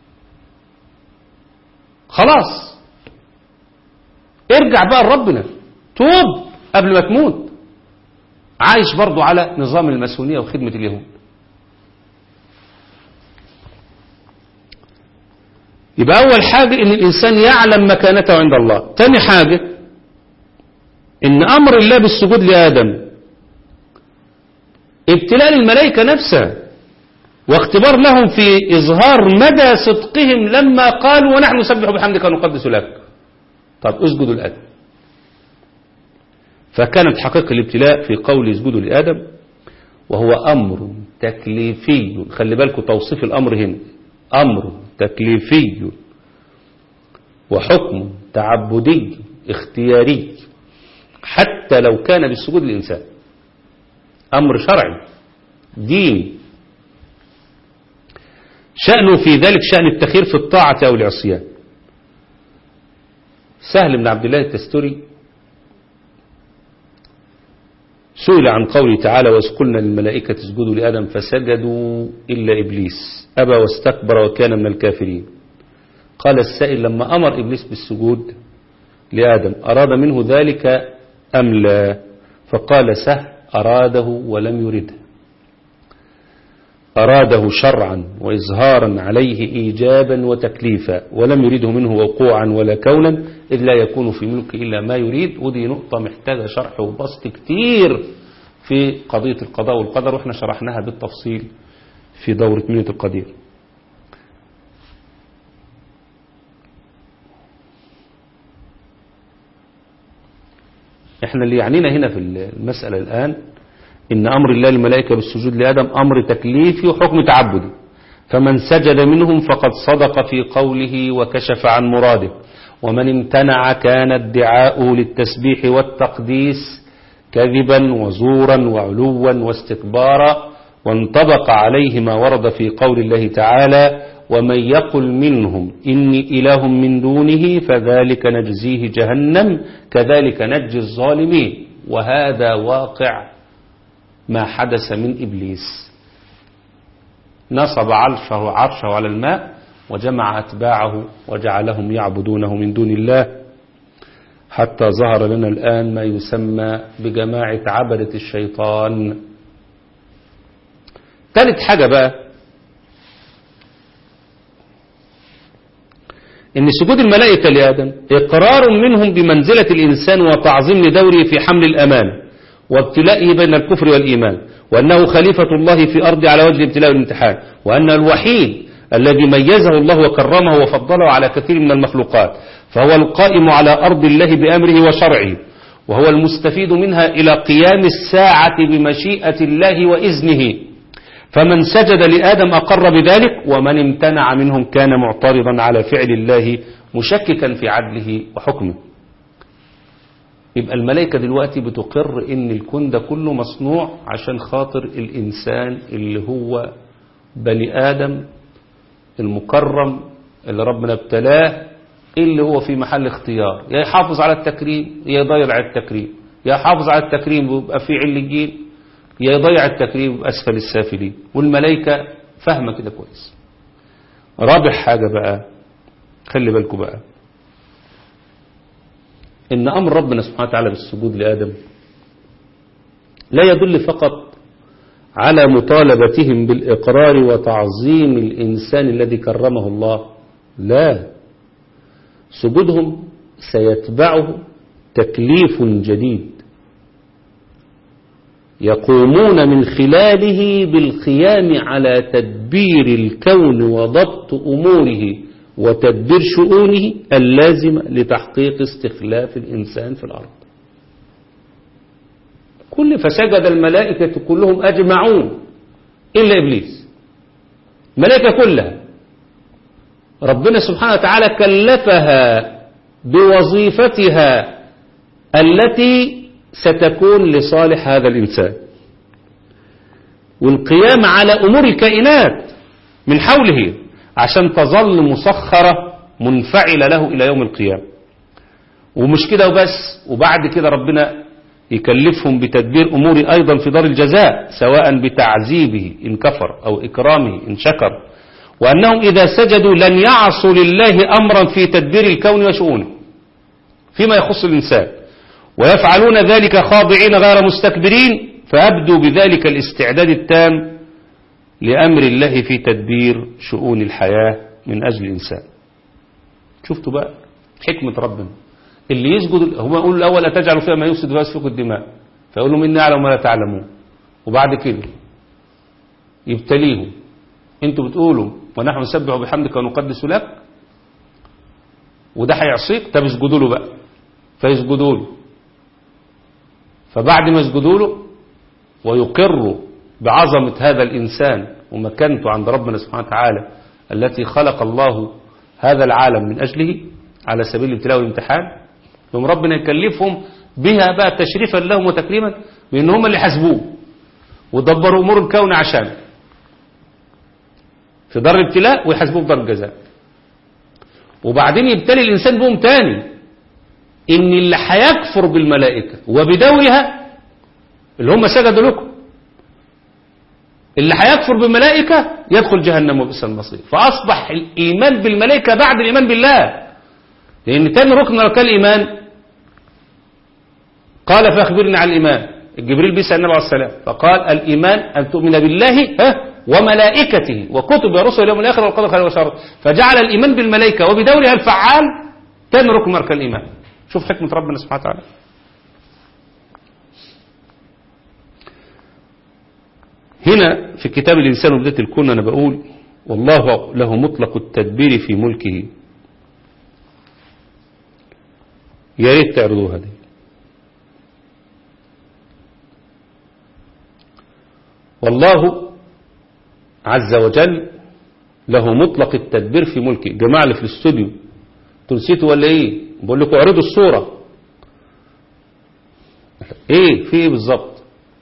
خلاص ارجع بقى لربنا توب قبل ما تموت عايش برضو على نظام الماسونية وخدمة اليهود يبقى أول حاجة إن الإنسان يعلم مكانته عند الله تاني حاجة إن أمر الله بالسجود لآدم ابتلاء الملائكة نفسها واختبار لهم في إظهار مدى صدقهم لما قالوا ونحن نسبح بحمدك ونقدس لك طب اسجدوا لآدم فكانت حقيقة الابتلاء في قول اسجدوا لآدم وهو أمر تكليفي خلي بالكم توصيف الأمر هنا أمر تكليفي وحكم تعبدي اختياري حتى لو كان بالسجود للإنسان أمر شرعي ديني شأنه في ذلك شأن التخير في الطاعة أو العصيان سهل بن عبد الله التستري سئل عن قوله تعالى واسقلنا للملائكة اسجدوا لآدم فسجدوا إلا إبليس أبى واستكبر وكان من الكافرين قال السائل لما أمر إبليس بالسجود لآدم أراد منه ذلك أم لا فقال سهل أراده ولم يرده أراده شرعا وإظهارا عليه إيجابا وتكليفا ولم يريده منه وقوعا ولا كونا إذ لا يكون في ملك إلا ما يريد ودي نقطة محتاجة شرح وبسط كتير في قضية القضاء والقدر وإحنا شرحناها بالتفصيل في دورة منة القدير احنا اللي يعنينا هنا في المسألة الآن إن أمر الله الملائكة بالسجود لآدم أمر تكليفي وحكم تعبدي فمن سجد منهم فقد صدق في قوله وكشف عن مراده ومن امتنع كان ادعاؤه للتسبيح والتقديس كذبا وزورا وعلوا واستكبارا وانطبق عليه ما ورد في قول الله تعالى ومن يقل منهم إني إله من دونه فذلك نجزيه جهنم كذلك نجزي الظالمين وهذا واقع ما حدث من إبليس نصب عرشه, عرشه على الماء وجمع أتباعه وجعلهم يعبدونه من دون الله حتى ظهر لنا الآن ما يسمى بجماعة عبدة الشيطان ثالث حاجة بقى إن سجود الملائكة لآدم إقرار منهم بمنزلة الإنسان وتعظيم لدوره في حمل الأمان وابتلائه بين الكفر والإيمان وأنه خليفة الله في أرض على وجه الابتلاء والامتحان وأن الوحيد الذي ميزه الله وكرمه وفضله على كثير من المخلوقات فهو القائم على أرض الله بأمره وشرعه وهو المستفيد منها إلى قيام الساعة بمشيئة الله وإذنه فمن سجد لآدم أقر بذلك ومن امتنع منهم كان معترضا على فعل الله مشككا في عدله وحكمه يبقى الملائكة دلوقتي بتقر ان الكون ده كله مصنوع عشان خاطر الإنسان اللي هو بني آدم المكرم اللي ربنا ابتلاه اللي هو في محل اختيار يا يحافظ على التكريم يا يضيع على التكريم يا يحافظ على التكريم ويبقى في عليين يا يضيع التكريم ويبقى أسفل السافلين والملائكة فاهمة كده كويس رابع حاجة بقى خلي بالكم بقى إن أمر ربنا سبحانه وتعالى بالسجود لآدم لا يدل فقط على مطالبتهم بالإقرار وتعظيم الإنسان الذي كرمه الله لا سجودهم سيتبعه تكليف جديد يقومون من خلاله بالقيام على تدبير الكون وضبط أموره وتدبير شؤونه اللازمة لتحقيق استخلاف الإنسان في الأرض كل فسجد الملائكة كلهم أجمعون إلا إبليس الملائكة كلها ربنا سبحانه وتعالى كلفها بوظيفتها التي ستكون لصالح هذا الإنسان والقيام على أمور الكائنات من حوله عشان تظل مسخرة منفعلة له إلى يوم القيامة ومش كده وبس وبعد كده ربنا يكلفهم بتدبير أمور أيضا في دار الجزاء سواء بتعذيبه إن كفر أو إكرامه إن شكر وأنهم إذا سجدوا لن يعصوا لله أمرا في تدبير الكون وشؤونه فيما يخص الإنسان ويفعلون ذلك خاضعين غير مستكبرين فأبدوا بذلك الاستعداد التام لأمر الله في تدبير شؤون الحياة من أجل الإنسان شفتوا بقى حكمة ربنا اللي يسجد هو يقول الأول أتجعل فيها ما يفسد ويسفك الدماء فيقول لهم إني أعلم ما لا تعلمون وبعد كده يبتليهم انتوا بتقولوا ونحن نسبح بحمدك ونقدس لك وده هيعصيك طب اسجدوا له بقى فيسجدوا له فبعد ما يسجدوا له ويقروا بعظمة هذا الإنسان ومكانته عند ربنا سبحانه وتعالى التي خلق الله هذا العالم من أجله على سبيل الابتلاء والامتحان ثم ربنا يكلفهم بها بقى تشريفا لهم وتكريما بأن هم اللي حاسبوه ودبروا أمور الكون عشان في دار الابتلاء ويحاسبوه في دار الجزاء وبعدين يبتلي الإنسان بهم تاني إن اللي هيكفر بالملائكة وبدورها اللي هم سجدوا لكم اللي هيكفر بالملائكة يدخل جهنم وبئس المصير فأصبح الإيمان بالملائكة بعد الإيمان بالله لأن تاني ركن من أركان الإيمان قال فأخبرني عن الإيمان جبريل بيسأل النبي عليه السلام فقال الإيمان أن تؤمن بالله ها وملائكته وكتب ورسل اليوم الآخر والقدر خير وشر فجعل الإيمان بالملائكة وبدورها الفعال تاني ركن من أركان الإيمان شوف حكمة ربنا سبحانه وتعالى هنا في كتاب الإنسان وبداية الكون أنا بقول والله له مطلق التدبير في ملكه يا ريت تعرضوها دي والله عز وجل له مطلق التدبير في ملكه جماعة اللي في الاستوديو تنسيتوا ولا ايه بقول لكم اعرضوا الصورة ايه في ايه بالظبط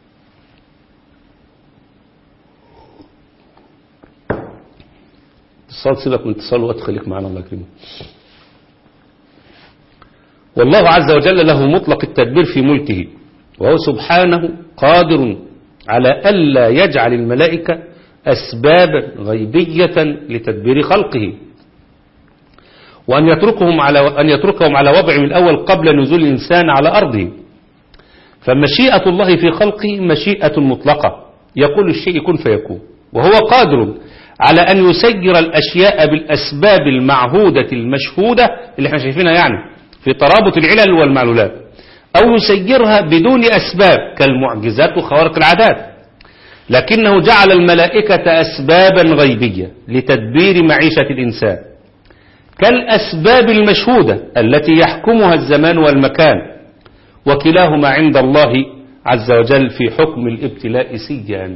اتصال سيبك من اتصال وقت خليك معنا الله يكرمك والله عز وجل له مطلق التدبير في ملكه وهو سبحانه قادر على ألا يجعل الملائكة أسبابا غيبية لتدبير خلقه وأن يتركهم على أن يتركهم على وضعهم الأول قبل نزول الإنسان على أرضه فمشيئة الله في خلقه مشيئة مطلقة يقول الشيء كن فيكون وهو قادر على أن يسير الأشياء بالأسباب المعهودة المشهودة اللي احنا شايفينها يعني في ترابط العلل والمعلولات أو يسيرها بدون أسباب كالمعجزات وخوارق العادات لكنه جعل الملائكة أسبابا غيبية لتدبير معيشة الإنسان كالأسباب المشهودة التي يحكمها الزمان والمكان وكلاهما عند الله عز وجل في حكم الابتلاء سيان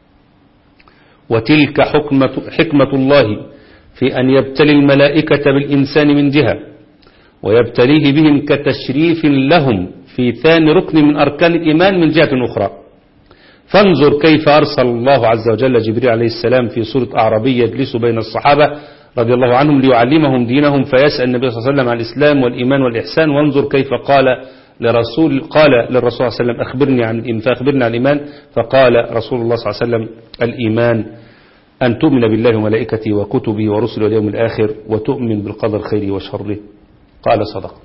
وتلك حكمة, حكمة الله في أن يبتلي الملائكة بالإنسان من جهة ويبتليه بهم كتشريف لهم في ثاني ركن من أركان الإيمان من جهة أخرى فانظر كيف أرسل الله عز وجل جبريل عليه السلام في سورة أعربية يجلس بين الصحابة رضي الله عنهم ليعلمهم دينهم فيسأل النبي صلى الله عليه وسلم عن الإسلام والإيمان والإحسان وانظر كيف قال لرسول قال للرسول صلى الله عليه وسلم أخبرني عن الإيمان فأخبرني عن الإيمان فقال رسول الله صلى الله عليه وسلم الإيمان أن تؤمن بالله وملائكته وكتبه ورسله واليوم الآخر وتؤمن بالقدر خيره وشره قال صدقت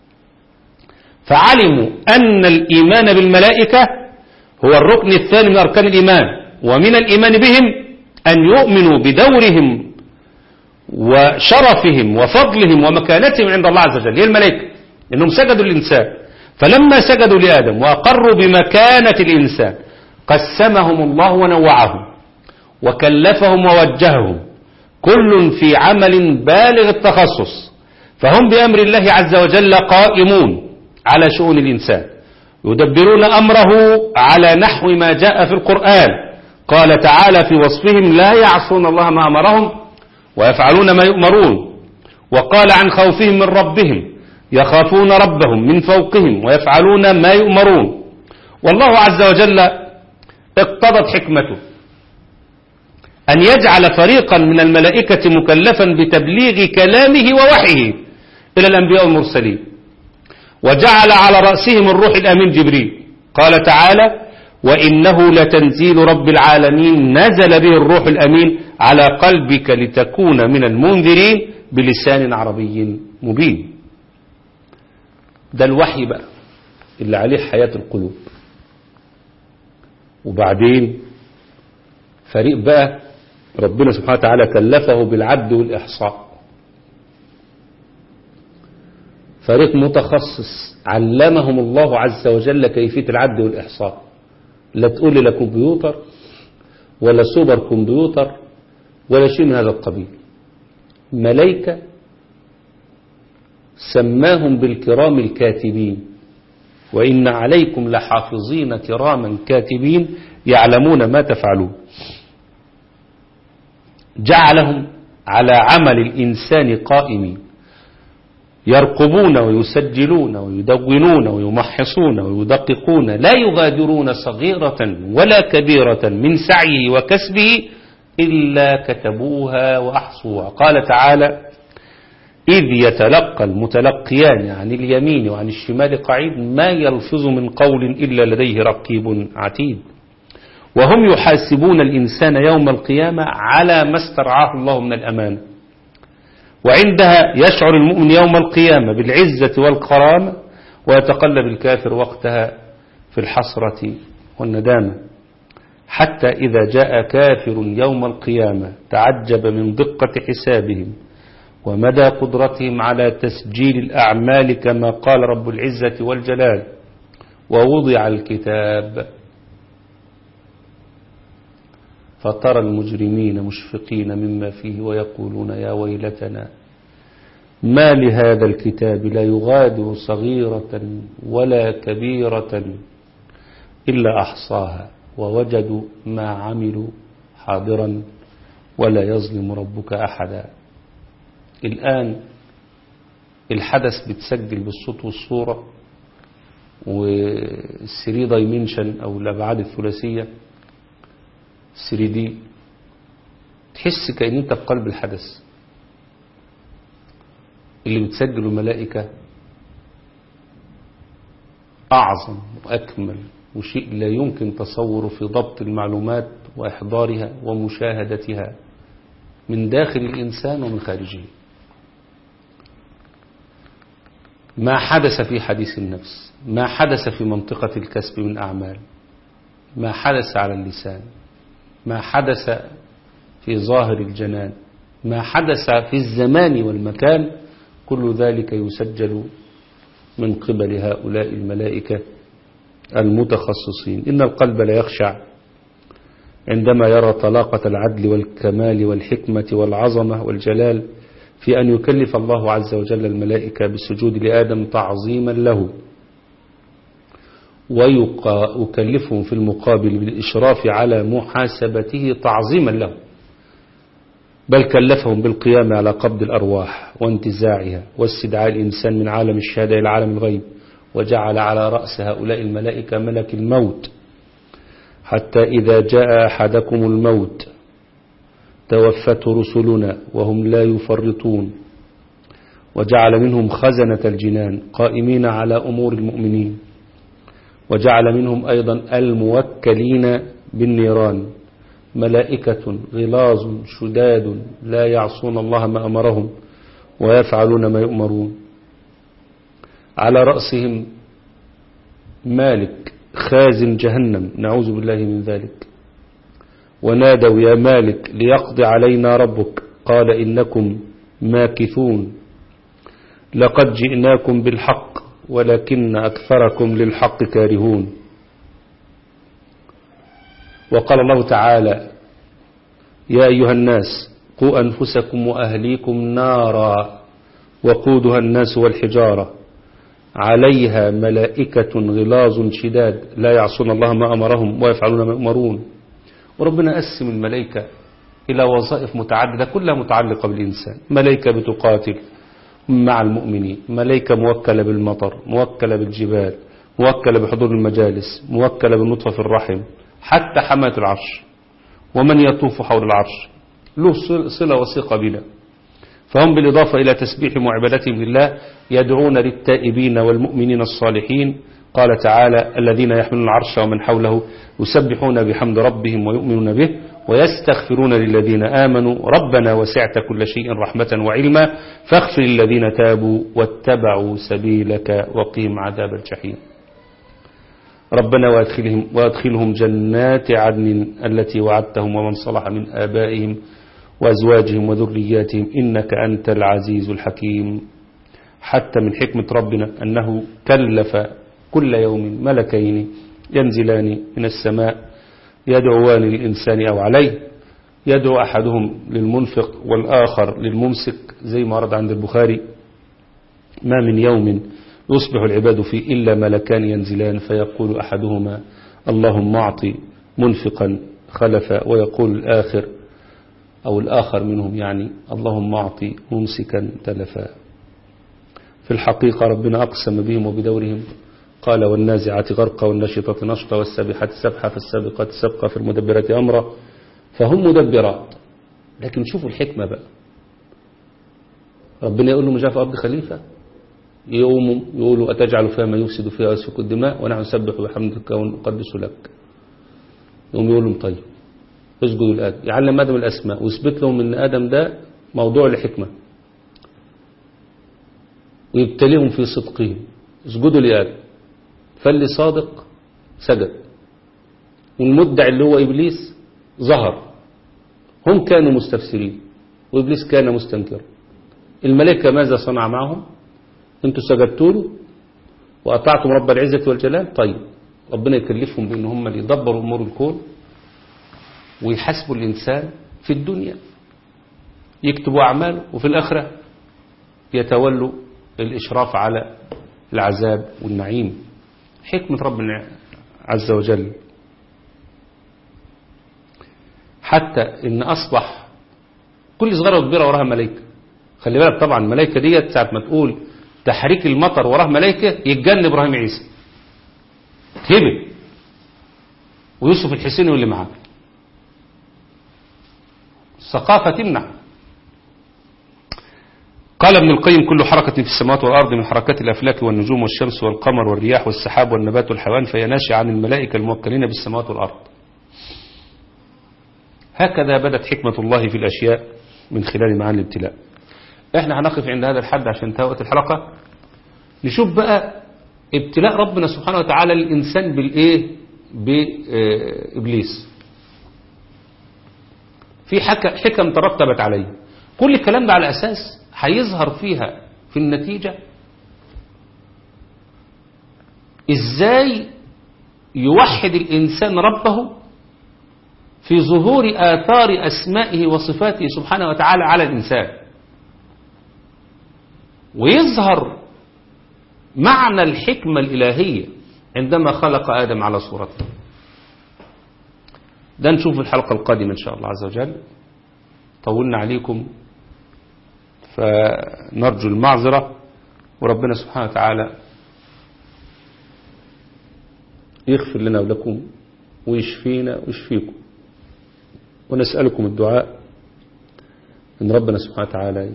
فعلموا أن الإيمان بالملائكة هو الركن الثاني من أركان الإيمان ومن الإيمان بهم أن يؤمنوا بدورهم وشرفهم وفضلهم ومكانتهم عند الله عز وجل هي الملائكة إنهم سجدوا للإنسان فلما سجدوا لآدم وأقروا بمكانة الإنسان قسمهم الله ونوعهم وكلفهم ووجههم كل في عمل بالغ التخصص فهم بأمر الله عز وجل قائمون على شؤون الإنسان يدبرون أمره على نحو ما جاء في القرآن قال تعالى في وصفهم لا يعصون الله ما أمرهم ويفعلون ما يؤمرون وقال عن خوفهم من ربهم يخافون ربهم من فوقهم ويفعلون ما يؤمرون والله عز وجل اقتضت حكمته أن يجعل فريقا من الملائكة مكلفا بتبليغ كلامه ووحيه إلى الأنبياء والمرسلين وجعل على رأسهم الروح الأمين جبريل قال تعالى وإنه لتنزيل رب العالمين نزل به الروح الأمين على قلبك لتكون من المنذرين بلسان عربي مبين ده الوحي بقى اللي عليه حياة القلوب وبعدين فريق بقى ربنا سبحانه وتعالى كلفه بالعد والإحصاء فريق متخصص علمهم الله عز وجل كيفية العد والإحصاء لا تقول لي لا كمبيوتر ولا سوبر كمبيوتر ولا شيء من هذا القبيل ملائكة سماهم بالكرام الكاتبين وإن عليكم لحافظين كراما كاتبين يعلمون ما تفعلون جعلهم على عمل الإنسان قائمين يرقبون ويسجلون ويدونون ويمحصون ويدققون لا يغادرون صغيرة ولا كبيرة من سعيه وكسبه إلا كتبوها وأحصوها قال تعالى إذ يتلقى المتلقيان عن اليمين وعن الشمال قعيد ما يلفظ من قول إلا لديه رقيب عتيد وهم يحاسبون الإنسان يوم القيامة على ما استرعاه الله من الأمانة وعندها يشعر المؤمن يوم القيامة بالعزة والكرامة ويتقلب الكافر وقتها في الحسرة والندامة حتى إذا جاء كافر يوم القيامة تعجب من دقة حسابهم ومدى قدرتهم على تسجيل الأعمال كما قال رب العزة والجلال ووضع الكتاب فترى المجرمين مشفقين مما فيه ويقولون يا ويلتنا ما لهذا الكتاب لا يغادر صغيرة ولا كبيرة إلا أحصاها ووجدوا ما عملوا حاضرا ولا يظلم ربك أحدا الآن الحدث بتسجل بالصوت والصورة والسري دايمنشن أو الأبعاد الثلاثية 3 دي تحس كأن انت في قلب الحدث اللي بتسجله الملائكة أعظم وأكمل وشيء لا يمكن تصوره في ضبط المعلومات وإحضارها ومشاهدتها من داخل الإنسان ومن خارجه ما حدث في حديث النفس ما حدث في منطقة الكسب من أعمال ما حدث على اللسان ما حدث في ظاهر الجنان ما حدث في الزمان والمكان كل ذلك يسجل من قبل هؤلاء الملائكة المتخصصين إن القلب لا يخشع عندما يرى طلاقة العدل والكمال والحكمة والعظمة والجلال في أن يكلف الله عز وجل الملائكة بالسجود لآدم تعظيما له ويكلفهم في المقابل بالإشراف على محاسبته تعظيما له بل كلفهم بالقيام على قبض الأرواح وانتزاعها واستدعاء الإنسان من عالم الشهادة إلى عالم الغيب وجعل على رأس هؤلاء الملائكة ملك الموت حتى إذا جاء أحدكم الموت توفته رسلنا وهم لا يفرطون وجعل منهم خزنة الجنان قائمين على أمور المؤمنين وجعل منهم أيضا الموكلين بالنيران ملائكة غلاظ شداد لا يعصون الله ما أمرهم ويفعلون ما يؤمرون على رأسهم مالك خازن جهنم نعوذ بالله من ذلك ونادوا يا مالك ليقضي علينا ربك قال إنكم ماكثون لقد جئناكم بالحق ولكن أكثركم للحق كارهون وقال الله تعالى يا أيها الناس قوا أنفسكم وأهليكم نارا وقودها الناس والحجارة عليها ملائكة غلاظ شداد لا يعصون الله ما أمرهم ويفعلون ما يؤمرون وربنا قسم الملائكة إلى وظائف متعددة كلها متعلقة بالإنسان ملائكة بتقاتل مع المؤمنين ملائكة موكلة بالمطر موكلة بالجبال موكلة بحضور المجالس موكلة بالنطفة في الرحم حتى حماة العرش ومن يطوف حول العرش له صلة وثيقة بنا فهم بالإضافة إلى تسبيحهم وعبادتهم لله يدعون للتائبين والمؤمنين الصالحين قال تعالى الذين يحملون العرش ومن حوله يسبحون بحمد ربهم ويؤمنون به ويستغفرون للذين آمنوا ربنا وسعت كل شيء رحمة وعلما فاغفر للذين تابوا واتبعوا سبيلك وقيم عذاب الجحيم ربنا وادخلهم, وادخلهم جنات عدن التي وعدتهم ومن صلح من آبائهم وأزواجهم وذرياتهم إنك أنت العزيز الحكيم حتى من حكمة ربنا أنه كلف كل يوم ملكين ينزلان من السماء يدعوان للإنسان أو عليه يدعو أحدهم للمنفق والآخر للممسك زي ما ورد عند البخاري ما من يوم يصبح العباد فيه إلا ملكان ينزلان فيقول أحدهما اللهم أعطي منفقا خلفا ويقول الآخر أو الآخر منهم يعني اللهم أعطي ممسكا تلفا في الحقيقة ربنا أقسم بهم وبدورهم قال والنازعات غرقا والنشطة نشطا والسابحات سبحا فالسابقات سبقا في المدبرات أمرا فهم مدبرات لكن شوفوا الحكمة بقى ربنا يقول له مش في أرض خليفة يقوموا يقولوا أتجعل فيها ما يفسد فيها ويسفك الدماء ونحن نسبح بحمدك ونقدس لك يقوم يقول لهم طيب اسجدوا لآدم يعلم آدم الأسماء ويثبت لهم أن آدم ده موضوع لحكمة ويبتليهم في صدقهم اسجدوا لآدم فاللي صادق سجد والمدعي اللي هو إبليس ظهر هم كانوا مستفسرين وإبليس كان مستنكرا الملائكة ماذا صنع معهم انتوا سجدتوا له وأطعتم رب العزة والجلال طيب ربنا يكلفهم بأن هم اللي يدبروا أمور الكون ويحاسبوا الإنسان في الدنيا يكتبوا أعماله وفي الآخرة يتولوا الإشراف على العذاب والنعيم حكمة ربنا عز وجل حتى إن أصبح كل صغيرة وكبيرة وراها ملائكة خلي بالك طبعا الملائكة ديت ساعة ما تقول تحريك المطر وراه ملائكة يتجن إبراهيم عيسى هبل ويوسف الحسيني واللي معاه الثقافة تمنع قال ابن القيم كل حركة في السماوات والأرض من حركات الأفلاك والنجوم والشمس والقمر والرياح والسحاب والنبات والحيوان فهي ناشئة عن الملائكة الموكلين بالسماوات والأرض هكذا بدت حكمة الله في الأشياء من خلال معاني الابتلاء احنا هنقف عند هذا الحد عشان تهوت الحلقة نشوف بقى ابتلاء ربنا سبحانه وتعالى للإنسان بالإيه بإبليس في حكم ترتبت عليه كل الكلام ده على أساس هيظهر فيها في النتيجة إزاي يوحد الإنسان ربه في ظهور آثار أسمائه وصفاته سبحانه وتعالى على الإنسان ويظهر معنى الحكمة الإلهية عندما خلق آدم على صورته ده نشوف الحلقة القادمة إن شاء الله عز وجل طولنا عليكم فنرجو المعذرة وربنا سبحانه وتعالى يغفر لنا ولكم ويشفينا ويشفيكم ونسألكم الدعاء ان ربنا سبحانه وتعالى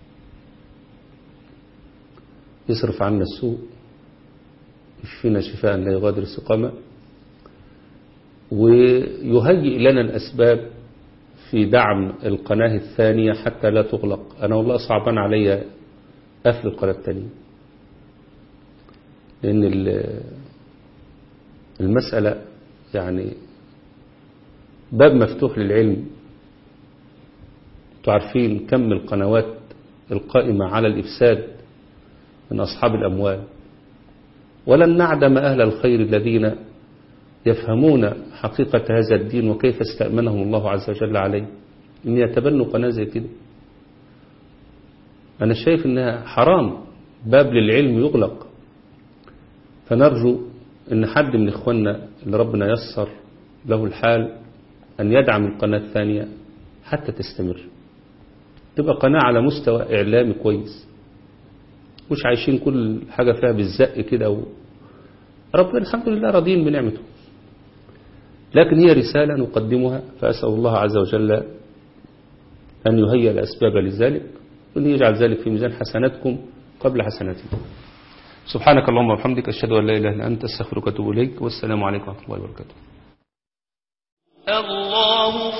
يصرف عنا السوء يشفينا شفاء لا يغادر سقما ويهيئ لنا الأسباب في دعم القناة الثانية حتى لا تغلق أنا والله صعبان علي قفل القناة الثانية لأن المسألة يعني باب مفتوح للعلم تعرفين كم القنوات القائمة على الإفساد من أصحاب الأموال ولن نعدم أهل الخير الذين يفهمون حقيقة هذا الدين وكيف استأمنهم الله عز وجل عليه إن يتبنوا قناة زي كده أنا شايف إنها حرام باب للعلم يغلق فنرجو إن حد من إخواننا اللي ربنا يسر له الحال أن يدعم القناة الثانية حتى تستمر تبقى قناة على مستوى إعلامي كويس مش عايشين كل حاجة فيها بالزق كده و... ربنا الحمد لله راضين بنعمته لكن هي رسالة نقدمها فأسأل الله عز وجل أن يهيئ الأسباب لذلك وأن يجعل ذلك في ميزان حسناتكم قبل حسناتكم سبحانك اللهم وبحمدك أشهد أن لا إله إلا أنت أستغفرك وأتوب إليك والسلام عليكم ورحمة الله وبركاته الله